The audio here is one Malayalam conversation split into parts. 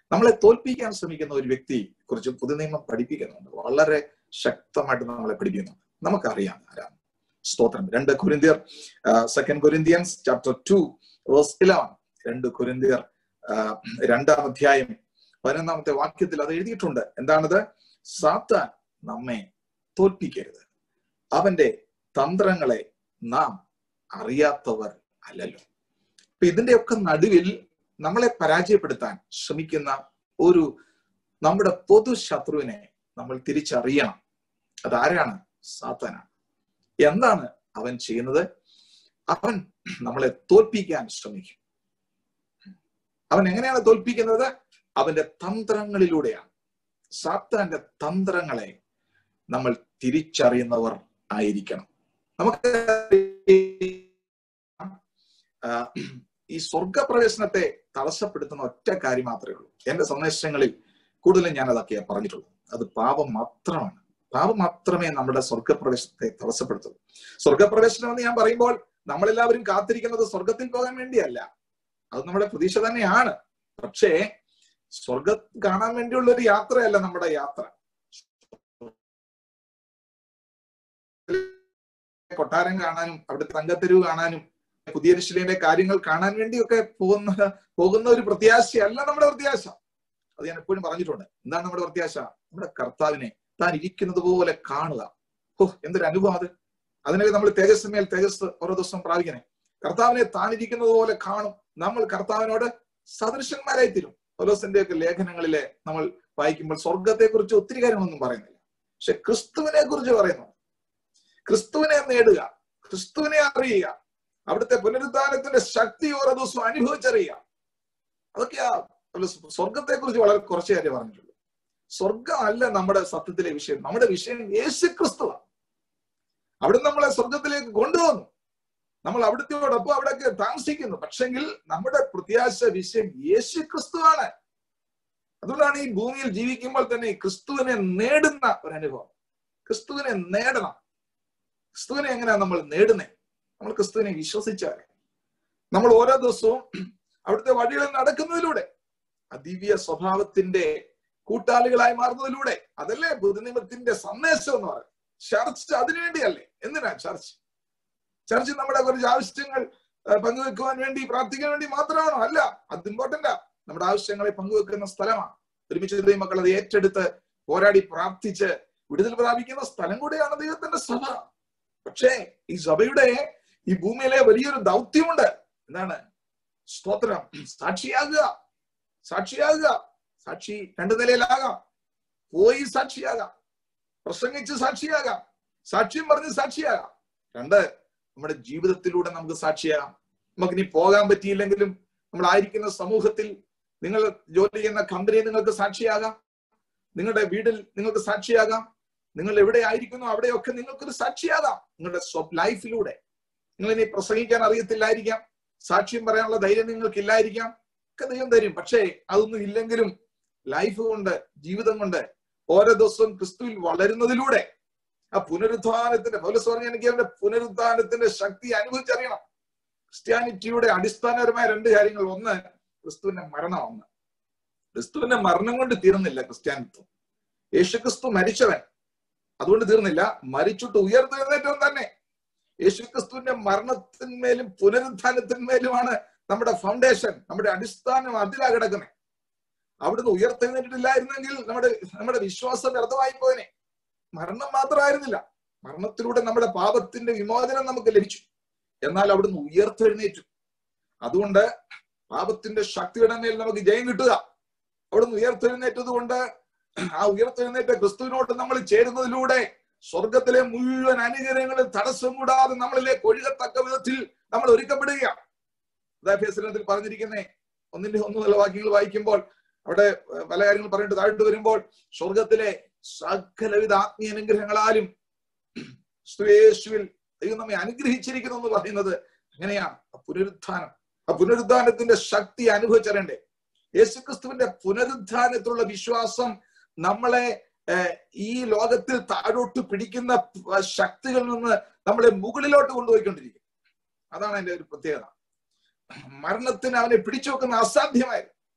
നമ്മളെ തോൽപ്പിക്കാൻ ശ്രമിക്കുന്ന ഒരു വ്യക്തി കുറിച്ച് പുതുനിയമം പഠിപ്പിക്കുന്നുണ്ട് വളരെ ശക്തമായിട്ട് നമ്മളെ പഠിപ്പിക്കുന്നു നമുക്കറിയാം ആരാണ് സ്തോത്രം രണ്ട് കുരിന്തിയർ second Corinthians chapter two verse eleven രണ്ട് കുരിന്തിയർ രണ്ടാം അധ്യായം പതിനൊന്നാമത്തെ വാക്യത്തിൽ അത് എഴുതിയിട്ടുണ്ട് എന്താണത് സാത്താൻ നമ്മെ തോൽപ്പിക്കരുത് അവന്റെ തന്ത്രങ്ങളെ നാം അറിയാത്തവർ അല്ലല്ലോ അപ്പൊ ഇതിന്റെയൊക്കെ നടുവിൽ നമ്മളെ പരാജയപ്പെടുത്താൻ ശ്രമിക്കുന്ന ഒരു നമ്മുടെ പൊതു ശത്രുവിനെ നമ്മൾ തിരിച്ചറിയണം അതാരാണ് സാത്താനാണ് എന്താണ് അവൻ ചെയ്യുന്നത് അവൻ നമ്മളെ തോൽപ്പിക്കാൻ ശ്രമിക്കും അവൻ എങ്ങനെയാണ് തോൽപ്പിക്കുന്നത് അവന്റെ തന്ത്രങ്ങളിലൂടെയാണ് സാത്താന്റെ തന്ത്രങ്ങളെ നമ്മൾ തിരിച്ചറിയുന്നവർ ആയിരിക്കണം നമുക്ക് ഈ സ്വർഗപ്രവേശനത്തെ തടസ്സപ്പെടുത്തുന്ന ഒറ്റ കാര്യം മാത്രമേ ഉള്ളൂ എന്റെ സന്ദേശങ്ങളിൽ കൂടുതലും ഞാൻ അതൊക്കെയാ പറഞ്ഞിട്ടുള്ളൂ അത് പാപം മാത്രമാണ് പാപം മാത്രമേ നമ്മുടെ സ്വർഗപ്രവേശനത്തെ തടസ്സപ്പെടുത്തുള്ളൂ സ്വർഗപ്രവേശനം എന്ന് ഞാൻ പറയുമ്പോൾ നമ്മളെല്ലാവരും കാത്തിരിക്കുന്നത് സ്വർഗത്തിൽ പോകാൻ വേണ്ടിയല്ല അത് നമ്മുടെ പ്രതീക്ഷ തന്നെയാണ് പക്ഷേ സ്വർഗം കാണാൻ വേണ്ടിയുള്ള ഒരു യാത്രയല്ല നമ്മുടെ യാത്ര കൊട്ടാരം കാണാനും അവിടുത്തെ തങ്കത്തെരുവ് കാണാനും പുതിയ ശിലയുടെ കാര്യങ്ങൾ കാണാൻ വേണ്ടിയൊക്കെ പോകുന്ന പോകുന്ന ഒരു പ്രത്യാശയല്ല നമ്മുടെ പ്രത്യാശ അത് ഞാൻ എപ്പോഴും പറഞ്ഞിട്ടുണ്ട് എന്താണ് നമ്മുടെ പ്രത്യാശ നമ്മുടെ കർത്താവിനെ താൻ ഇരിക്കുന്നത് പോലെ കാണുക ഓ എന്തൊരു അനുഭവം അത് അതിനെ നമ്മൾ തേജസ്സിന്മേൽ തേജസ് ഓരോ ദിവസം പ്രാപിക്കണേ കർത്താവിനെ താൻ ഇരിക്കുന്നത് പോലെ കാണും നമ്മൾ കർത്താവിനോട് സദൃശന്മാരായി തീരും പൗലോസിന്റെ ഒക്കെ ലേഖനങ്ങളിലെ നമ്മൾ വായിക്കുമ്പോൾ സ്വർഗത്തെ കുറിച്ച് ഒത്തിരി കാര്യങ്ങളൊന്നും പറയുന്നില്ല പക്ഷെ ക്രിസ്തുവിനെ കുറിച്ച് പറയുന്നു ക്രിസ്തുവിനെ നേടുക ക്രിസ്തുവിനെ അറിയുക അവിടുത്തെ പുനരുദ്ധാനത്തിന്റെ ശക്തി ഓരോ ദിവസവും അനുഭവിച്ചറിയുക അതൊക്കെയാ സ്വർഗത്തെ കുറിച്ച് വളരെ കുറച്ച് കാര്യം പറഞ്ഞിട്ടുള്ളൂ സ്വർഗമല്ല നമ്മുടെ സത്യത്തിലെ വിഷയം നമ്മുടെ വിഷയം യേശു ക്രിസ്തുവാണ് അവിടെ നമ്മളെ സ്വർഗത്തിലേക്ക് കൊണ്ടുവന്നു നമ്മൾ അവിടുത്തെയോടൊപ്പം അവിടെയൊക്കെ താമസിക്കുന്നു പക്ഷെങ്കിൽ നമ്മുടെ പ്രത്യാശ വിഷയം യേശു ക്രിസ്തുവാണ് അതുകൊണ്ടാണ് ഈ ഭൂമിയിൽ ജീവിക്കുമ്പോൾ തന്നെ ക്രിസ്തുവിനെ നേടുന്ന ഒരു അനുഭവം ക്രിസ്തുവിനെ നേടണം ക്രിസ്തുവിനെ എങ്ങനെയാ നമ്മൾ നേടുന്നേ നമ്മൾ ക്രിസ്തുവിനെ വിശ്വസിച്ചാൽ നമ്മൾ ഓരോ ദിവസവും അവിടുത്തെ വഴികളിൽ നടക്കുന്നതിലൂടെ ആ ദിവ്യ സ്വഭാവത്തിന്റെ കൂട്ടാളികളായി മാറുന്നതിലൂടെ അതല്ലേ പുതുനിമത്തിന്റെ സന്ദേശം എന്ന് പറയുന്നത് ചർച്ച് അതിനുവേണ്ടിയല്ലേ എന്തിനാ ചർച്ച് ചർച്ച് നമ്മുടെ കുറച്ച് ആവശ്യങ്ങൾ പങ്കുവെക്കുവാൻ വേണ്ടി പ്രാർത്ഥിക്കാൻ വേണ്ടി മാത്രമാണോ അല്ല അത് ഇമ്പോർട്ടന്റാ നമ്മുടെ ആവശ്യങ്ങളെ പങ്കുവെക്കുന്ന സ്ഥലമാണ് ഒരുമിച്ച് മക്കൾ അത് ഏറ്റെടുത്ത് പോരാടി പ്രാർത്ഥിച്ച് വിടുതൽ പ്രാപിക്കുന്ന സ്ഥലം കൂടെയാണ് ദൈവത്തിന്റെ സഭ പക്ഷേ ഈ സഭയുടെ ഈ ഭൂമിയിലെ വലിയൊരു ദൗത്യമുണ്ട് എന്താണ് സ്തോത്രം സാക്ഷിയാകുക സാക്ഷിയാകുക സാക്ഷി രണ്ടു നിലയിലാകാം പോയി സാക്ഷിയാകാം പ്രസംഗിച്ച് സാക്ഷിയാകാം സാക്ഷ്യം പറഞ്ഞ് സാക്ഷിയാകാം രണ്ട് നമ്മുടെ ജീവിതത്തിലൂടെ നമുക്ക് സാക്ഷിയാകാം നമുക്ക് ഇനി പോകാൻ പറ്റിയില്ലെങ്കിലും നമ്മളായിരിക്കുന്ന സമൂഹത്തിൽ നിങ്ങൾ ജോലി ചെയ്യുന്ന കമ്പനിയിൽ നിങ്ങൾക്ക് സാക്ഷിയാകാം നിങ്ങളുടെ വീട്ടിൽ നിങ്ങൾക്ക് സാക്ഷിയാകാം നിങ്ങൾ എവിടെ ആയിരിക്കുന്നു അവിടെയൊക്കെ നിങ്ങൾക്കൊരു സാക്ഷിയാകാം നിങ്ങളുടെ ലൈഫിലൂടെ നിങ്ങൾ ഇനി പ്രസംഗിക്കാൻ അറിയത്തില്ലായിരിക്കാം സാക്ഷ്യം പറയാനുള്ള ധൈര്യം നിങ്ങൾക്ക് ഇല്ലായിരിക്കാം ഒക്കെ ദൈവം തരും പക്ഷേ അതൊന്നും ഇല്ലെങ്കിലും ലൈഫ് കൊണ്ട് ജീവിതം കൊണ്ട് ഓരോ ദിവസവും ക്രിസ്തുവിൽ വളരുന്നതിലൂടെ ആ പുനരുദ്ധാനത്തിന്റെ പൗലസ് പറഞ്ഞ എനിക്ക് അവന്റെ പുനരുദ്ധാനത്തിന്റെ ശക്തി അനുഭവിച്ചറിയണം ക്രിസ്ത്യാനിറ്റിയുടെ അടിസ്ഥാനപരമായ രണ്ട് കാര്യങ്ങൾ ഒന്ന് ക്രിസ്തുവിന്റെ മരണം ഒന്ന് ക്രിസ്തുവിന്റെ മരണം കൊണ്ട് തീർന്നില്ല ക്രിസ്ത്യാനിത്വം യേശുക്രിസ്തു മരിച്ചവൻ അതുകൊണ്ട് തീർന്നില്ല മരിച്ചിട്ട് ഉയർത്തെഴുന്നേറ്റവൻ തന്നെ യേശുക്രിസ്തുവിന്റെ മരണത്തിന്മേലും പുനരുദ്ധാനത്തിന്മേലുമാണ് നമ്മുടെ ഫൗണ്ടേഷൻ നമ്മുടെ അടിസ്ഥാനം അതിലാ കിടക്കുന്നത് അവിടുന്ന് ഉയർത്തെഴുന്നേറ്റിട്ടില്ലായിരുന്നെങ്കിൽ നമ്മുടെ നമ്മുടെ വിശ്വാസം വ്യർത്ഥമായി പോയനെ മരണം മാത്രമായിരുന്നില്ല മരണത്തിലൂടെ നമ്മുടെ പാപത്തിന്റെ വിമോചനം നമുക്ക് ലഭിച്ചു എന്നാൽ അവിടുന്ന് ഉയർത്തെഴുന്നേറ്റു അതുകൊണ്ട് പാപത്തിന്റെ ശക്തിയുടെ മേൽ നമുക്ക് ജയം കിട്ടുക അവിടുന്ന് ഉയർത്തെഴുന്നേറ്റത് കൊണ്ട് ആ ഉയർത്തെഴുന്നേറ്റ ക്രിസ്തുവിനോട് നമ്മൾ ചേരുന്നതിലൂടെ സ്വർഗത്തിലെ മുഴുവൻ അനുഗ്രഹങ്ങളും തടസ്സം കൂടാതെ നമ്മളിലേക്ക് ഒഴുകത്തക്ക വിധത്തിൽ നമ്മൾ ഒരുക്കപ്പെടുകയാണ് ഉദാഭ്യാസനത്തിൽ പറഞ്ഞിരിക്കുന്നേ ഒന്നിന്റെ ഒന്ന് നല്ല വാക്യങ്ങൾ വായിക്കുമ്പോൾ അവിടെ പല കാര്യങ്ങൾ പറഞ്ഞിട്ട് താഴ്ത്തു വരുമ്പോൾ സ്വർഗത്തിലെ സകലവിധ ആത്മീയ അനുഗ്രഹങ്ങളാലും യേശുവിൽ ദൈവം നമ്മെ അനുഗ്രഹിച്ചിരിക്കുന്നു എന്ന് പറയുന്നത് അങ്ങനെയാണ് പുനരുത്ഥാനം ആ പുനരുദ്ധാനത്തിന്റെ ശക്തി അനുഭവിച്ചറിയണ്ടേ യേശുക്രിസ്തുവിന്റെ പുനരുദ്ധാനത്തിലുള്ള വിശ്വാസം നമ്മളെ ഈ ലോകത്തിൽ താഴോട്ട് പിടിക്കുന്ന ശക്തികളിൽ നിന്ന് നമ്മളെ മുകളിലോട്ട് കൊണ്ടുപോയിക്കൊണ്ടിരിക്കും അതാണ് അതിന്റെ ഒരു പ്രത്യേകത മരണത്തിന് അവനെ പിടിച്ചു വെക്കുന്ന അസാധ്യമായിരുന്നു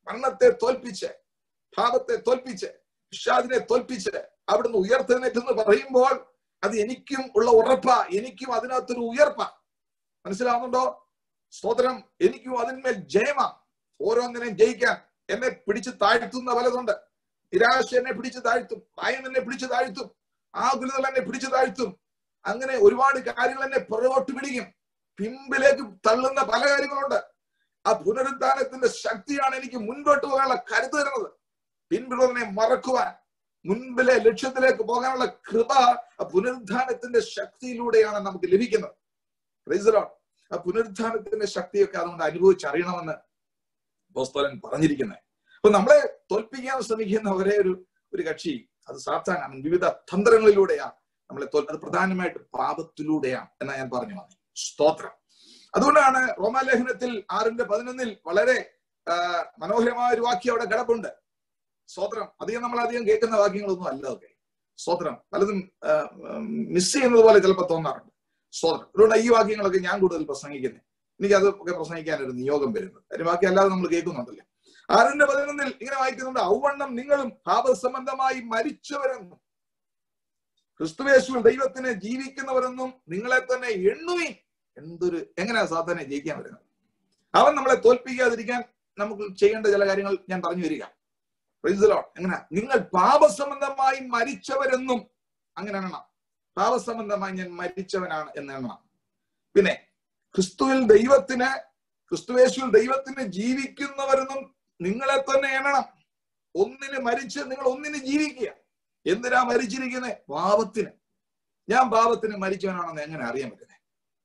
മരണത്തെ തോൽപ്പിച്ച് പാപത്തെ തോൽപ്പിച്ച് വിഷാദിനെ തോൽപ്പിച്ച് അവിടുന്ന് ഉയർത്തെഴുന്നേറ്റെന്ന് പറയുമ്പോൾ അത് എനിക്കും ഉള്ള ഉറപ്പാ എനിക്കും അതിനകത്തൊരു ഉയർപ്പാ മനസ്സിലാവുന്നുണ്ടോ സ്തോത്രം എനിക്കും അതിന്മേൽ ജയമാ ഓരോന്നിനെയും ജയിക്കാൻ എന്നെ പിടിച്ച് താഴ്ത്തുന്ന പലതുണ്ട് നിരാശ എന്നെ പിടിച്ച് താഴ്ത്തും ഭയം എന്നെ പിടിച്ച് താഴ്ത്തും ആകുലതകൾ എന്നെ പിടിച്ചു താഴ്ത്തും അങ്ങനെ ഒരുപാട് കാര്യങ്ങൾ എന്നെ പുറകോട്ട് പിടിക്കും പിമ്പിലേക്ക് തള്ളുന്ന പല കാര്യങ്ങളുണ്ട് ആ പുനരുദ്ധാനത്തിന്റെ ശക്തിയാണ് എനിക്ക് മുൻപോട്ട് പോകാനുള്ള കരുത്ത് തരുന്നത് പിൻപിലുള്ളതിനെ മറക്കുവാൻ മുൻപിലെ ലക്ഷ്യത്തിലേക്ക് പോകാനുള്ള കൃപ ആ പുനരുദ്ധാനത്തിന്റെ ശക്തിയിലൂടെയാണ് നമുക്ക് ലഭിക്കുന്നത് Praise the Lord. ആ പുനരുദ്ധാനത്തിന്റെ ശക്തിയൊക്കെ അതുകൊണ്ട് അനുഭവിച്ചറിയണമെന്ന് പോസ്തോലൻ പറഞ്ഞിരിക്കുന്നത് അപ്പൊ നമ്മളെ തോൽപ്പിക്കാൻ ശ്രമിക്കുന്ന ഒരേ ഒരു ഒരു കക്ഷി അത് സാത്താനാണ് വിവിധ തന്ത്രങ്ങളിലൂടെയാണ് നമ്മളെ തോൽ അത് പ്രധാനമായിട്ട് പാപത്തിലൂടെയാണ് എന്നാ ഞാൻ പറഞ്ഞു വന്നത് സ്തോത്രം അതുകൊണ്ടാണ് റോമാലേഖനത്തിൽ ആറിന്റെ പതിനൊന്നിൽ വളരെ ആ, മനോഹരമായ ഒരു വാക്യം അവിടെ കിടപ്പുണ്ട് സ്തോത്രം അധികം നമ്മൾ അധികം കേൾക്കുന്ന വാക്യങ്ങളൊന്നും അല്ല ഒക്കെ സ്തോത്രം പലതും മിസ് ചെയ്യുന്നത് പോലെ ചിലപ്പോൾ തോന്നാറുണ്ട് സ്തോത്രം അതുകൊണ്ട് ഈ വാക്യങ്ങളൊക്കെ ഞാൻ കൂടുതൽ പ്രസംഗിക്കുന്നത് എനിക്ക് അത് ഒക്കെ പ്രസംഗിക്കാൻ ഒരു നിയോഗം വരുന്നത് അതിന് ബാക്കി അല്ലാതെ നമ്മൾ കേൾക്കുന്നുണ്ടല്ലോ ആറിന്റെ പതിനൊന്നിൽ ഇങ്ങനെ വായിക്കുന്നുണ്ട് ഔവണ്ണം നിങ്ങളും പാപസംബന്ധമായി മരിച്ചവരെന്നും ക്രിസ്തുവേശുവിൽ ദൈവത്തിനെ ജീവിക്കുന്നവരെന്നും നിങ്ങളെ തന്നെ എണ്ണുവീൻ എന്തൊരു എങ്ങനെയാ സാധാരണ ജയിക്കാൻ വരുന്നത് അവൻ നമ്മളെ തോൽപ്പിക്കാതിരിക്കാൻ നമുക്ക് ചെയ്യേണ്ട ചില കാര്യങ്ങൾ ഞാൻ പറഞ്ഞു വരിക Praise the Lord. എങ്ങനെ നിങ്ങൾ പാപസംബന്ധമായി മരിച്ചവരെന്നും അങ്ങനെ എണ്ണണം പാപസംബന്ധമായി ഞാൻ മരിച്ചവനാണ് എന്ന് എണ്ണണം പിന്നെ ക്രിസ്തുവിൽ ദൈവത്തിന് ക്രിസ്തുവേശുവിൽ ദൈവത്തിന് ജീവിക്കുന്നവരെന്നും നിങ്ങളെ തന്നെ എണ്ണണം ഒന്നിന് മരിച്ച് നിങ്ങൾ ഒന്നിന് ജീവിക്കുക എന്തിനാ മരിച്ചിരിക്കുന്നത് പാപത്തിന് ഞാൻ പാപത്തിന് മരിച്ചവനാണെന്ന് എങ്ങനെ അറിയാൻ പറ്റുന്നത്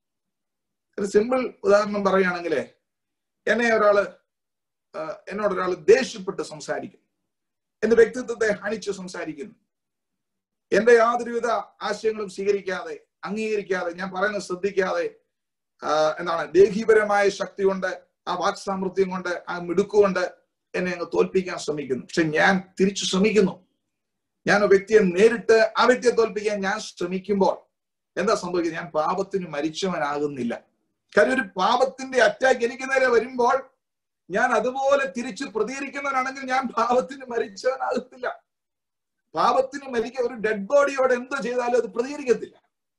ഒരു സിമ്പിൾ ഉദാഹരണം പറയുകയാണെങ്കിൽ എന്നെ ഒരാള് ആ, എന്നോട് ഒരാൾ ദേഷ്യപ്പെട്ട് സംസാരിക്കും എന്റെ വ്യക്തിത്വത്തെ ഹനിച്ച് സംസാരിക്കുന്നു എന്റെ യാതൊരുവിധ ആശയങ്ങളും സ്വീകരിക്കാതെ അംഗീകരിക്കാതെ ഞാൻ പറയുന്നത് ശ്രദ്ധിക്കാതെ ആ, എന്താണ് ദേഹീപരമായ ശക്തി കൊണ്ട് ആ വാക് സാമർത്ഥ്യം കൊണ്ട് ആ മിടുക്കുകൊണ്ട് എന്നെ അങ്ങ് തോൽപ്പിക്കാൻ ശ്രമിക്കുന്നു പക്ഷെ ഞാൻ തിരിച്ചു ശ്രമിക്കുന്നു ഞാൻ ആ വ്യക്തിയെ നേരിട്ട് ആ വ്യക്തിയെ തോൽപ്പിക്കാൻ ഞാൻ ശ്രമിക്കുമ്പോൾ എന്താ സംഭവിക്കുന്നത് ഞാൻ പാപത്തിന് മരിച്ചവനാകുന്നില്ല കാര്യം ഒരു പാപത്തിന്റെ അറ്റാക്ക് എനിക്ക് നേരെ വരുമ്പോൾ ഞാൻ അതുപോലെ തിരിച്ച് പ്രതികരിക്കുന്നവനാണെങ്കിൽ ഞാൻ പാപത്തിന് മരിച്ചവനാകത്തില്ല പാപത്തിന് മരിക്കുക ഒരു ഡെഡ് ബോഡിയോട് എന്ത് ചെയ്താലും അത് പ്രതികരിക്കത്തില്ല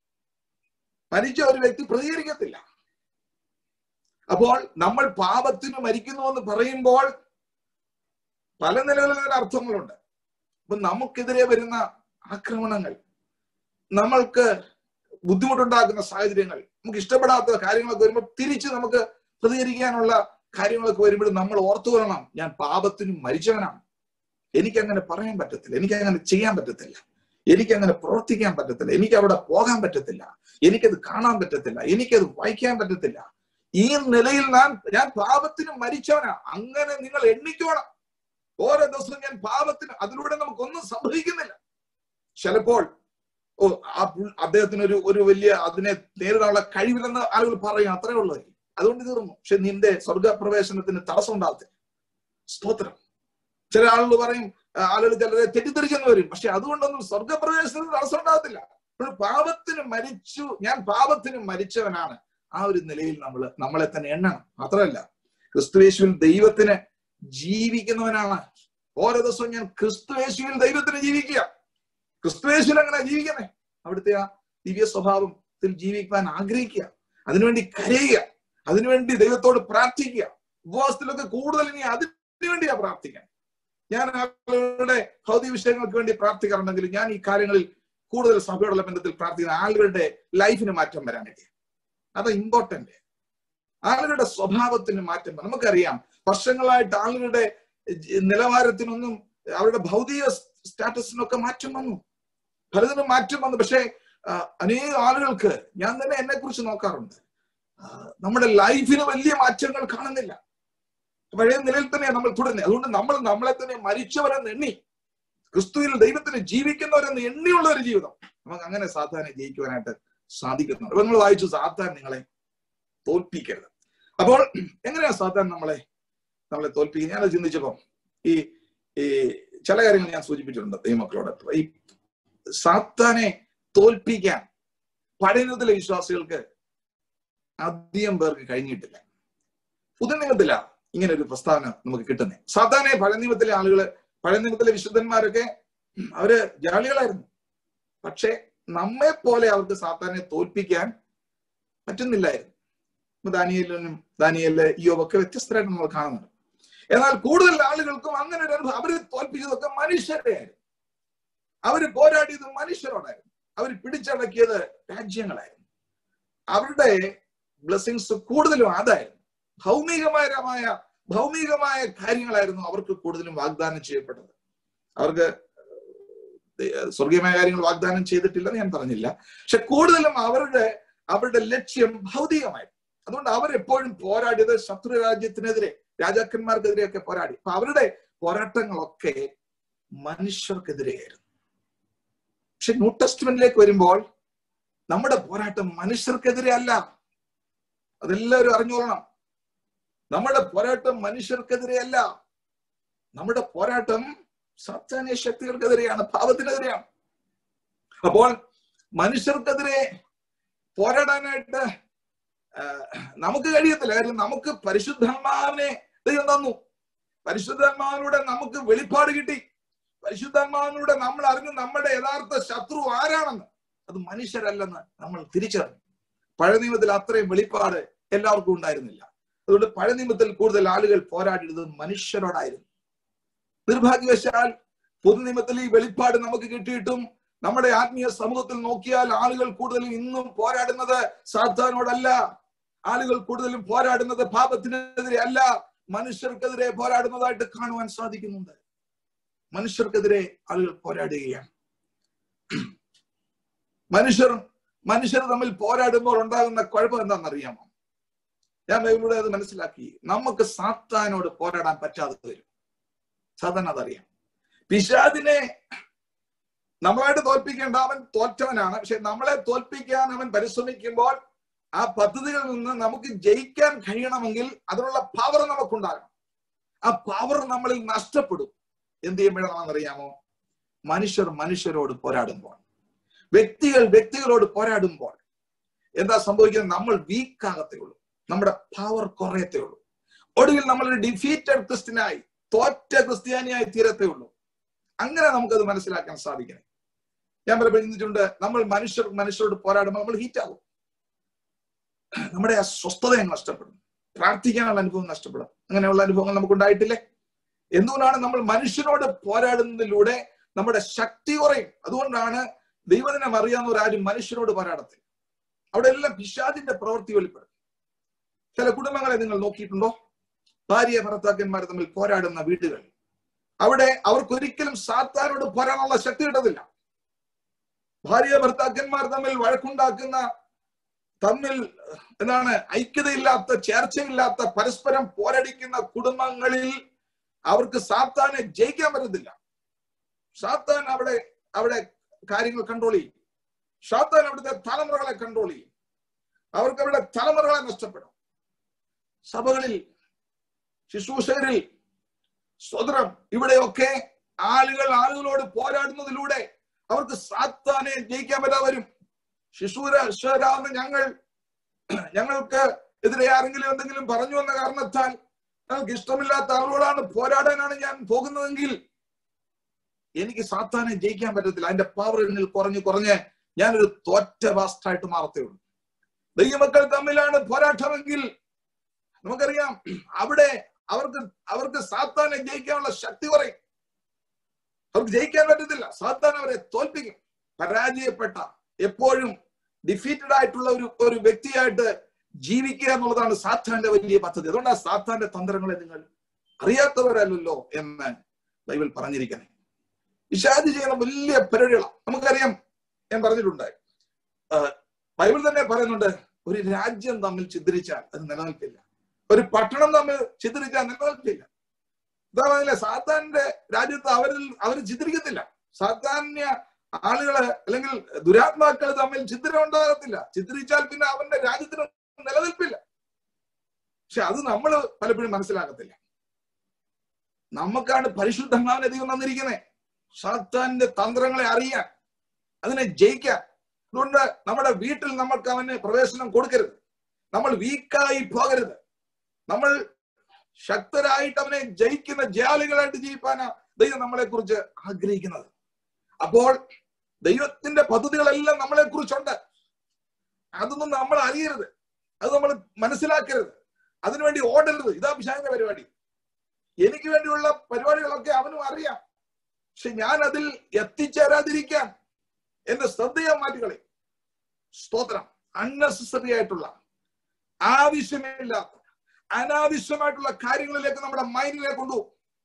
മരിച്ച ഒരു വ്യക്തി പ്രതികരിക്കത്തില്ല അപ്പോൾ നമ്മൾ പാപത്തിന് മരിക്കുന്നു എന്ന് പറയുമ്പോൾ പല നിലകളിലുള്ള അർത്ഥങ്ങളുണ്ട് അപ്പൊ നമുക്കെതിരെ വരുന്ന ആക്രമണങ്ങൾ നമ്മൾക്ക് ബുദ്ധിമുട്ടുണ്ടാക്കുന്ന സാഹചര്യങ്ങൾ നമുക്ക് ഇഷ്ടപ്പെടാത്ത കാര്യങ്ങളൊക്കെ വരുമ്പോൾ തിരിച്ച് നമുക്ക് പ്രതികരിക്കാനുള്ള കാര്യങ്ങളൊക്കെ വരുമ്പോൾ നമ്മൾ ഓർത്തുകൊള്ളണം ഞാൻ പാപത്തിന് മരിച്ചവനാണ് എനിക്കങ്ങനെ പറയാൻ പറ്റത്തില്ല എനിക്കങ്ങനെ ചെയ്യാൻ പറ്റത്തില്ല എനിക്കങ്ങനെ പ്രവർത്തിക്കാൻ പറ്റത്തില്ല എനിക്ക് അവിടെ പോകാൻ പറ്റത്തില്ല എനിക്കത് കാണാൻ പറ്റത്തില്ല എനിക്കത് വായിക്കാൻ പറ്റത്തില്ല ഈ നിലയിൽ ഞാൻ ഞാൻ പാപത്തിന് മരിച്ചവനാ അങ്ങനെ നിങ്ങൾ എണ്ണിക്കോണം ഓരോ ദിവസവും ഞാൻ പാപത്തിന് അതിലൂടെ നമുക്കൊന്നും സംഭവിക്കുന്നില്ല ചിലപ്പോൾ ഓ ആ പുൾ- അദ്ദേഹത്തിന് ഒരു ഒരു വലിയ അതിനെ നേരിടാനുള്ള കഴിവില്ലെന്ന് ആളുകൾ പറയും അത്രേ ഉള്ളൂ അതുകൊണ്ട് തീർന്നു പക്ഷെ നിന്റെ സ്വർഗപ്രവേശനത്തിന് തടസ്സം ഉണ്ടാകത്തില്ല സ്തോത്രം ചില ആളുകൾ പറയും ആ, ആളുകൾ ചിലരെ തെറ്റിദ്ധരിച്ചെന്ന് വരും പക്ഷെ അതുകൊണ്ടൊന്നും സ്വർഗപ്രവേശനത്തിന് തടസ്സം ഉണ്ടാകത്തില്ല അപ്പോൾ പാപത്തിന് മരിച്ചു ഞാൻ പാപത്തിന് മരിച്ചവനാണ് ആ ഒരു നിലയിൽ നമ്മൾ നമ്മളെ തന്നെ എണ്ണണം മാത്രമല്ല ക്രിസ്തുവേശുവിൽ ദൈവത്തിന് ജീവിക്കുന്നവനാണ് ഓരോ ദിവസവും ഞാൻ ക്രിസ്തുവേശുവിൽ ദൈവത്തിന് ജീവിക്കുക ക്രിസ്തുവേശുവിൽ എങ്ങനെ ജീവിക്കണേ അവിടുത്തെ ആ ദിവ്യ സ്വഭാവത്തിൽ ജീവിക്കാൻ ആഗ്രഹിക്കുക അതിനുവേണ്ടി കരയുക അതിനുവേണ്ടി ദൈവത്തോട് പ്രാർത്ഥിക്കുക ഉപവാസത്തിലൊക്കെ കൂടുതൽ ഇനി അതിനു വേണ്ടിയാ പ്രാർത്ഥിക്കാൻ ഞാൻ ആളുകളുടെ ഭൗതിക വിഷയങ്ങൾക്ക് വേണ്ടി പ്രാർത്ഥിക്കാറുണ്ടെങ്കിൽ ഞാൻ ഈ കാര്യങ്ങളിൽ കൂടുതൽ സഭയോടുള്ള ബന്ധത്തിൽ പ്രാർത്ഥിക്കുന്ന ആളുകളുടെ ലൈഫിന് മാറ്റം വരാൻ വേണ്ടി അത് ഇമ്പോർട്ടന്റ് ആളുകളുടെ സ്വഭാവത്തിന് മാറ്റം വരും. നമുക്കറിയാം വർഷങ്ങളായിട്ട് ആളുകളുടെ ജ- നിലവാരത്തിനൊന്നും അവരുടെ ഭൗതിക സ്റ്റാറ്റസിനൊക്കെ മാറ്റം വന്നു പലതിനും മാറ്റം വന്നു പക്ഷേ ആ, അനേക ആളുകൾക്ക് ഞാൻ തന്നെ എന്നെ കുറിച്ച് നോക്കാറുണ്ട് ആ, നമ്മുടെ ലൈഫിന് വലിയ മാറ്റങ്ങൾ കാണുന്നില്ല പഴയ നിലയിൽ തന്നെയാണ് നമ്മൾ തുടരുന്നത് അതുകൊണ്ട് നമ്മൾ നമ്മളെ തന്നെ മരിച്ചവരെന്ന് എണ്ണി ക്രിസ്തുവിൽ ദൈവത്തിന് ജീവിക്കുന്നവരെന്ന് എണ്ണിയുള്ള ഒരു ജീവിതം നമുക്ക് അങ്ങനെ സാധാരണ ജയിക്കുവാനായിട്ട് സാധിക്കുന്നുണ്ട് അപ്പൊ നമ്മൾ വായിച്ചു സാധാരണ നിങ്ങളെ തോൽപ്പിക്കരുത് അപ്പോൾ എങ്ങനെയാ സാധാരണ നമ്മളെ നമ്മളെ തോൽപ്പിക്കുക ഞാനത് ചിന്തിച്ചപ്പോ ഈ ഈ ചില കാര്യങ്ങൾ ഞാൻ സൂചിപ്പിച്ചിട്ടുണ്ട് ദൈവമക്കളോട് ഈ സാത്താനെ തോൽപ്പിക്കാൻ പഴയ നിയമത്തിലെ വിശ്വാസികൾക്ക് അധികം പേർക്ക് കഴിഞ്ഞിട്ടില്ല പുതിയ നിയമത്തില ഇങ്ങനെ ഒരു പ്രസ്താവന നമുക്ക് കിട്ടുന്നത് സാധാരണ പഴയ നിയമത്തിലെ ആളുകള് പഴയ നിയമത്തിലെ വിശുദ്ധന്മാരൊക്കെ അവര് ജാളികളായിരുന്നു പക്ഷെ നമ്മെ പോലെ അവർക്ക് സാത്താനെ തോൽപ്പിക്കാൻ പറ്റുന്നില്ലായിരുന്നു ഇപ്പൊ ദാനിയലിനും ദാനിയല് യോബൊക്കെ വ്യത്യസ്തരായിട്ട് നമ്മൾ കാണുന്നുണ്ട് എന്നാൽ കൂടുതൽ ആളുകൾക്കും അങ്ങനെ ഒരു അനുഭവം അവര് തോൽപ്പിച്ചതൊക്കെ മനുഷ്യരുടെ ആയിരുന്നു അവര് പോരാടിയത് മനുഷ്യരോടായിരുന്നു അവർ പിടിച്ചടക്കിയത് രാജ്യങ്ങളായിരുന്നു അവരുടെ ബ്ലെസ്സിങ്സ് കൂടുതലും അതായിരുന്നു ഭൗമികമായ ഭൗമികമായ കാര്യങ്ങളായിരുന്നു അവർക്ക് കൂടുതലും വാഗ്ദാനം ചെയ്യപ്പെട്ടത് അവർക്ക് സ്വർഗീയമായ കാര്യങ്ങൾ വാഗ്ദാനം ചെയ്തിട്ടില്ലെന്ന് ഞാൻ പറഞ്ഞില്ല പക്ഷെ കൂടുതലും അവരുടെ അവരുടെ ലക്ഷ്യം ഭൗതികമായിരുന്നു അതുകൊണ്ട് അവരെപ്പോഴും പോരാടിയത് ശത്രു രാജ്യത്തിനെതിരെ രാജാക്കന്മാർക്കെതിരെയൊക്കെ പോരാടി അപ്പൊ അവരുടെ പോരാട്ടങ്ങളൊക്കെ മനുഷ്യർക്കെതിരെയായിരുന്നു പക്ഷെ ന്യൂ ടെസ്റ്റ്മെന്റിലേക്ക് വരുമ്പോൾ നമ്മുടെ പോരാട്ടം മനുഷ്യർക്കെതിരെ അല്ല അതെല്ലാവരും അറിഞ്ഞോളണം നമ്മുടെ പോരാട്ടം മനുഷ്യർക്കെതിരെയല്ല നമ്മുടെ പോരാട്ടം സാത്താന്യ ശക്തികൾക്കെതിരെയാണ് പാപത്തിനെതിരെയാണ് അപ്പോൾ മനുഷ്യർക്കെതിരെ പോരാടാനായിട്ട് നമുക്ക് കഴിയത്തില്ല കാര്യം നമുക്ക് പരിശുദ്ധാത്മാവിനെ ദൈവം തന്നു പരിശുദ്ധാത്മാവിലൂടെ നമുക്ക് വെളിപ്പാട് കിട്ടി പരിശുദ്ധാത്മാവിലൂടെ നമ്മൾ അറിഞ്ഞു നമ്മുടെ യഥാർത്ഥ ശത്രു ആരാണെന്ന് അത് മനുഷ്യരല്ലെന്ന് നമ്മൾ തിരിച്ചറിഞ്ഞു പഴയ നിയമത്തിൽ അത്രയും വെളിപ്പാട് എല്ലാവർക്കും ഉണ്ടായിരുന്നില്ല അതുകൊണ്ട് പഴയ നിയമത്തിൽ കൂടുതൽ ആളുകൾ പോരാടിയത് മനുഷ്യരോടായിരുന്നു നിർഭാഗ്യവശാൽ പൊതുനിയമത്തിൽ ഈ വെളിപ്പാട് നമുക്ക് കിട്ടിയിട്ടും നമ്മുടെ ആത്മീയ സമൂഹത്തിൽ നോക്കിയാൽ ആളുകൾ കൂടുതലും ഇന്നും പോരാടുന്നത് സാത്താനോടല്ല ആളുകൾ കൂടുതലും പോരാടുന്നത് പാപത്തിനെതിരെ അല്ല മനുഷ്യർക്കെതിരെ പോരാടുന്നതായിട്ട് കാണുവാൻ സാധിക്കുന്നുണ്ട് മനുഷ്യർക്കെതിരെ ആളുകൾ പോരാടുകയാണ് മനുഷ്യർ മനുഷ്യർ തമ്മിൽ പോരാടുമ്പോൾ ഉണ്ടാകുന്ന കുഴപ്പം എന്താണെന്നറിയാമോ ഞാൻ ഇവിടെ അത് മനസ്സിലാക്കി നമുക്ക് സാത്താനോട് പോരാടാൻ പറ്റാതെ വരും സാധാരണ അതറിയാം പിശാദിനെ നമ്മളായിട്ട് തോൽപ്പിക്കേണ്ട അവൻ തോറ്റവനാണ് പക്ഷെ നമ്മളെ തോൽപ്പിക്കാൻ അവൻ പരിശ്രമിക്കുമ്പോൾ ആ പദ്ധതികളിൽ നിന്ന് നമുക്ക് ജയിക്കാൻ കഴിയണമെങ്കിൽ അതിനുള്ള പവർ നമുക്കുണ്ടാകണം ആ പവർ നമ്മളിൽ നഷ്ടപ്പെടും എന്ത് ചെയ്യുമ്പോഴാണെന്നറിയാമോ മനുഷ്യർ മനുഷ്യരോട് പോരാടുമ്പോൾ വ്യക്തികൾ വ്യക്തികളോട് പോരാടുമ്പോൾ എന്താ സംഭവിക്കുന്നത് നമ്മൾ വീക്ക് ആകത്തേ ഉള്ളൂ നമ്മുടെ പവർ കുറയത്തേ ഉള്ളൂ ഒടുവിൽ നമ്മളൊരു ഡിഫീറ്റഡ് ക്രിസ്ത്യനായി തോറ്റ ക്രിസ്ത്യാനിയായി തീരത്തേ ഉള്ളൂ അങ്ങനെ നമുക്കത് മനസ്സിലാക്കാൻ സാധിക്കണം ഞാൻ പലപ്പോഴും ചിന്തിച്ചിട്ടുണ്ട് നമ്മൾ മനുഷ്യർ മനുഷ്യരോട് പോരാടുമ്പോൾ നമ്മൾ ഹീറ്റ് ആകും നമ്മുടെ ആ സ്വസ്ഥത നഷ്ടപ്പെടും പ്രാർത്ഥിക്കാനുള്ള അനുഭവം നഷ്ടപ്പെടും അങ്ങനെയുള്ള അനുഭവങ്ങൾ നമുക്ക് ഉണ്ടായിട്ടില്ലേ എന്തുകൊണ്ടാണ് നമ്മൾ മനുഷ്യനോട് പോരാടുന്നതിലൂടെ നമ്മുടെ ശക്തി കുറയും അതുകൊണ്ടാണ് ദൈവദിനം അറിയാവുന്നവരാരും മനുഷ്യനോട് പോരാടത്തില്ല അവിടെ എല്ലാം പിശാദിന്റെ പ്രവൃത്തി വെളിപ്പെടും ചില കുടുംബങ്ങളെ നിങ്ങൾ നോക്കിയിട്ടുണ്ടോ ഭാര്യ ഭർത്താക്കന്മാർ തമ്മിൽ പോരാടുന്ന വീടുകൾ അവിടെ അവർക്ക് ഒരിക്കലും സാത്താനോട് പോരാടാനുള്ള ശക്തി കിട്ടത്തില്ല ഭാര്യ ഭർത്താക്കന്മാർ തമ്മിൽ വഴക്കുണ്ടാക്കുന്ന തമ്മിൽ എന്താണ് ഐക്യതയില്ലാത്ത ചേർച്ചയില്ലാത്ത പരസ്പരം പോരടിക്കുന്ന കുടുംബങ്ങളിൽ അവർക്ക് സാത്താനെ ജയിക്കാൻ പറ്റത്തില്ല സാത്താൻ അവിടെ അവിടെ കാര്യങ്ങൾ കൺട്രോൾ ചെയ്യും സാത്താൻ അവിടുത്തെ തലമുറകളെ കൺട്രോൾ ചെയ്യും അവർക്ക് അവിടെ തലമുറകളെ നഷ്ടപ്പെടും സഭകളിൽ ശുശ്രൂഷകരിൽ സ്വതന്ത്രം ഇവിടെയൊക്കെ ആളുകൾ ആളുകളോട് പോരാടുന്നതിലൂടെ അവർക്ക് സാത്താനെ ജയിക്കാൻ പറ്റാതെ വരും ശിശൂരാവുന്ന ഞങ്ങൾ ഞങ്ങൾക്ക് എതിരെ ആരെങ്കിലും എന്തെങ്കിലും പറഞ്ഞു എന്ന കാരണത്താൽ ഞങ്ങൾക്ക് ഇഷ്ടമില്ലാത്ത ആളുകളോടാണ് പോരാടാനാണ് ഞാൻ പോകുന്നതെങ്കിൽ എനിക്ക് സാത്താനെ ജയിക്കാൻ പറ്റത്തില്ല അതിന്റെ പവർ എന്നിൽ കുറഞ്ഞ് കുറഞ്ഞ് ഞാനൊരു തോറ്റ വാസ്റ്റായിട്ട് മാറത്തേ ഉള്ളൂ ദൈവമക്കൾ തമ്മിലാണ് പോരാട്ടമെങ്കിൽ നമുക്കറിയാം അവിടെ അവർക്ക് അവർക്ക് സാത്താനെ ജയിക്കാനുള്ള ശക്തി കുറയും അവർക്ക് ജയിക്കാൻ പറ്റത്തില്ല സാത്താൻ അവരെ തോൽപ്പിക്കും പരാജയപ്പെട്ട എപ്പോഴും ഡിഫീറ്റഡ് ആയിട്ടുള്ള ഒരു ഒരു വ്യക്തിയായിട്ട് ജീവിക്കുക എന്നുള്ളതാണ് സാത്താന്റെ വലിയ പദ്ധതി അതുകൊണ്ട് ആ സാത്താന്റെ തന്ത്രങ്ങളെ നിങ്ങൾ അറിയാത്തവരല്ലല്ലോ എന്ന് ബൈബിൾ പറഞ്ഞിരിക്കുന്നത് വിഷാദി ചെയ്യുന്ന വലിയ പരിപാടികളാണ് നമുക്കറിയാം ഞാൻ പറഞ്ഞിട്ടുണ്ട് ബൈബിൾ തന്നെ പറയുന്നുണ്ട് ഒരു രാജ്യം തമ്മിൽ ചിത്രിച്ചാൽ അത് നിലനിൽക്കില്ല ഒരു പട്ടണം തമ്മിൽ ചിത്രിച്ചാൽ നിലനിൽക്കില്ല ഇതാ പറഞ്ഞില്ല സാത്താന്റെ രാജ്യത്ത് അവരിൽ അവർ ചിത്രിക്കത്തില്ല സാധാന്യ ആളുകള് അല്ലെങ്കിൽ ദുരാത്മാക്കൾ തമ്മിൽ ചിത്രം ഉണ്ടാകത്തില്ല ചിത്രിച്ചാൽ പിന്നെ അവന്റെ രാജ്യത്തിന് നിലനിൽപ്പില്ല പക്ഷെ അത് നമ്മൾ പലപ്പോഴും മനസ്സിലാക്കത്തില്ല നമുക്കാണ് പരിശുദ്ധമാവിനെ ദൈവം തന്നിരിക്കുന്നത് സാത്താന്റെ തന്ത്രങ്ങളെ അറിയാൻ അതിനെ ജയിക്കാൻ അതുകൊണ്ട് നമ്മുടെ വീട്ടിൽ നമ്മൾക്ക് അവന് പ്രവേശനം കൊടുക്കരുത് നമ്മൾ വീക്കായി പോകരുത് നമ്മൾ ശക്തരായിട്ട് അവനെ ജയിക്കുന്ന ജയാളികളായിട്ട് ജീവിപ്പാനാ ദൈവം നമ്മളെ കുറിച്ച് ആഗ്രഹിക്കുന്നത് അപ്പോൾ ദൈവത്തിന്റെ പദ്ധതികളെല്ലാം നമ്മളെ കുറിച്ചുണ്ട് അതൊന്നും നമ്മൾ അറിയരുത് അത് നമ്മൾ മനസ്സിലാക്കരുത് അതിനുവേണ്ടി ഓടരുത് ഇതാ പിശാചിന്റെ പരിപാടി എനിക്ക് വേണ്ടിയുള്ള പരിപാടികളൊക്കെ അവനും അറിയാം പക്ഷെ ഞാൻ അതിൽ എത്തിച്ചേരാതിരിക്കാൻ എന്റെ ശ്രദ്ധയെ മാറ്റിക്കളി സ്തോത്രം അൺനെസസറി ആയിട്ടുള്ള ആവശ്യമില്ലാത്ത അനാവശ്യമായിട്ടുള്ള കാര്യങ്ങളിലേക്ക് നമ്മുടെ മൈൻഡിനെ കൊണ്ടുപോകും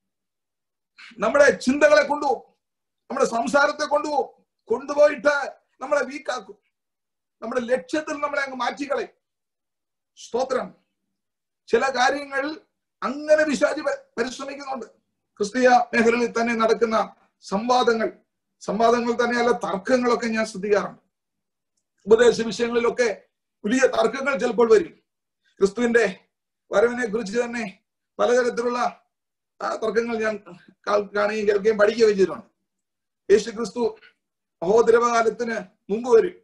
നമ്മുടെ ചിന്തകളെ കൊണ്ടുപോകും നമ്മുടെ സംസാരത്തെ കൊണ്ടുപോകും കൊണ്ടുപോയിട്ട് നമ്മളെ വീക്കാക്കും നമ്മുടെ ലക്ഷ്യത്തിൽ നമ്മളെ അങ്ങ് മാറ്റിക്കളയും സ്തോത്രം ചില കാര്യങ്ങൾ അങ്ങനെ വിശാചി പ- പരിശ്രമിക്കുന്നുണ്ട് ക്രിസ്തീയ മേഖലയിൽ തന്നെ നടക്കുന്ന സംവാദങ്ങൾ സംവാദങ്ങൾ തന്നെയല്ല തർക്കങ്ങളൊക്കെ ഞാൻ ശ്രദ്ധിക്കാറുണ്ട് ഉപദേശ വിഷയങ്ങളിലൊക്കെ വലിയ തർക്കങ്ങൾ ചിലപ്പോൾ വരും ക്രിസ്തുവിന്റെ വരവിനെ കുറിച്ച് തന്നെ പലതരത്തിലുള്ള ആ, തർക്കങ്ങൾ ഞാൻ കാ- കാണുകയും കേൾക്കുകയും പഠിക്കുകയും ചെയ്തിട്ടുണ്ട് യേശു ക്രിസ്തു മഹോദരവകാലത്തിന് മുമ്പ് വരും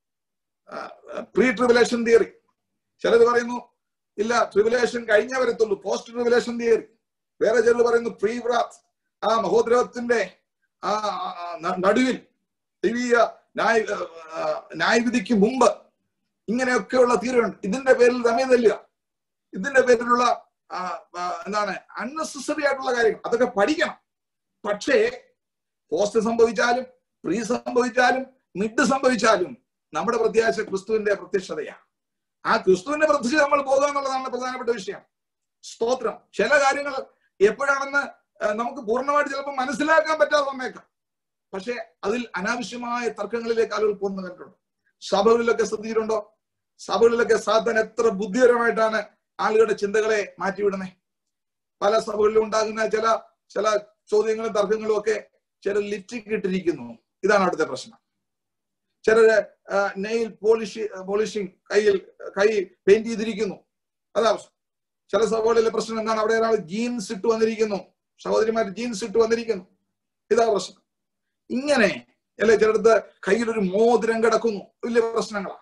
പ്രീ ട്രിബുലേഷൻ തിയറി ചിലത് പറയുന്നു ഇല്ല ട്രിബുലേഷൻ കഴിഞ്ഞേ വരത്തുള്ളൂ പോസ്റ്റ് ട്രിബുലേഷൻ തിയറി വേറെ ചിലർ പറയുന്നു പ്രീ വ്രാത്ത് ആ മഹോദ്രവത്തിന്റെ ആ ആ, ആ, ന- നടുവിൽ ദൈവീയ ന്യായ ആ, ആ, ന്യായവിധിക്ക് മുമ്പ് ഇങ്ങനെയൊക്കെയുള്ള തീരുണ്ട് ഇതിന്റെ പേരിൽ തമ്മിൽ തല്ലുക ഇതിന്റെ പേരിലുള്ള ആ, ആ, എന്താണ് അൺനെസസറി ആയിട്ടുള്ള കാര്യങ്ങൾ അതൊക്കെ പഠിക്കണം പക്ഷേ പോസ്റ്റ് സംഭവിച്ചാലും പ്രീ സംഭവിച്ചാലും മിഡ് സംഭവിച്ചാലും നമ്മുടെ പ്രത്യാശ ക്രിസ്തുവിന്റെ പ്രത്യക്ഷതയാണ് ആ ക്രിസ്തുവിന്റെ പ്രത്യക്ഷത നമ്മൾ പോകുക എന്നുള്ളതാണ് പ്രധാനപ്പെട്ട വിഷയം സ്തോത്രം ചില കാര്യങ്ങൾ എപ്പോഴാണെന്ന് ആ, നമുക്ക് പൂർണ്ണമായിട്ട് ചിലപ്പോൾ മനസ്സിലാക്കാൻ പറ്റാതെ വന്നേക്കാം പക്ഷെ അതിൽ അനാവശ്യമായ തർക്കങ്ങളിലേക്ക് ആളുകൾ പോകുന്ന കണ്ടിട്ടുണ്ട് സഭകളിലൊക്കെ ശ്രദ്ധിച്ചിട്ടുണ്ടോ സഭകളിലൊക്കെ സാധാരണ എത്ര ബുദ്ധിപരമായിട്ടാണ് ആളുകളുടെ ചിന്തകളെ മാറ്റിവിടുന്നത് പല സഭകളിലും ഉണ്ടാകുന്ന ചില ചില ചോദ്യങ്ങളും തർക്കങ്ങളും ഒക്കെ ചില ലിപ്സ്റ്റിക് ഇട്ടിരിക്കുന്നു ഇതാണ് അവിടുത്തെ പ്രശ്നം ചിലര് നെയിൽ പോളിഷ് പോളിഷിങ് കയ്യിൽ കൈ പെയിന്റ് ചെയ്തിരിക്കുന്നു അതാ പ്രശ്നം ചില സഭകളിലെ പ്രശ്നം എന്താണ് അവിടെ ഒരാൾ ജീൻസ് ഇട്ട് വന്നിരിക്കുന്നു സഹോദരിമാർ ജീൻസ് ഇട്ട് വന്നിരിക്കുന്നു ഇതാ പ്രശ്നം ഇങ്ങനെ അല്ലെ ചിലടത്ത് കയ്യിൽ ഒരു മോതിരം കിടക്കുന്നു വലിയ പ്രശ്നങ്ങളാ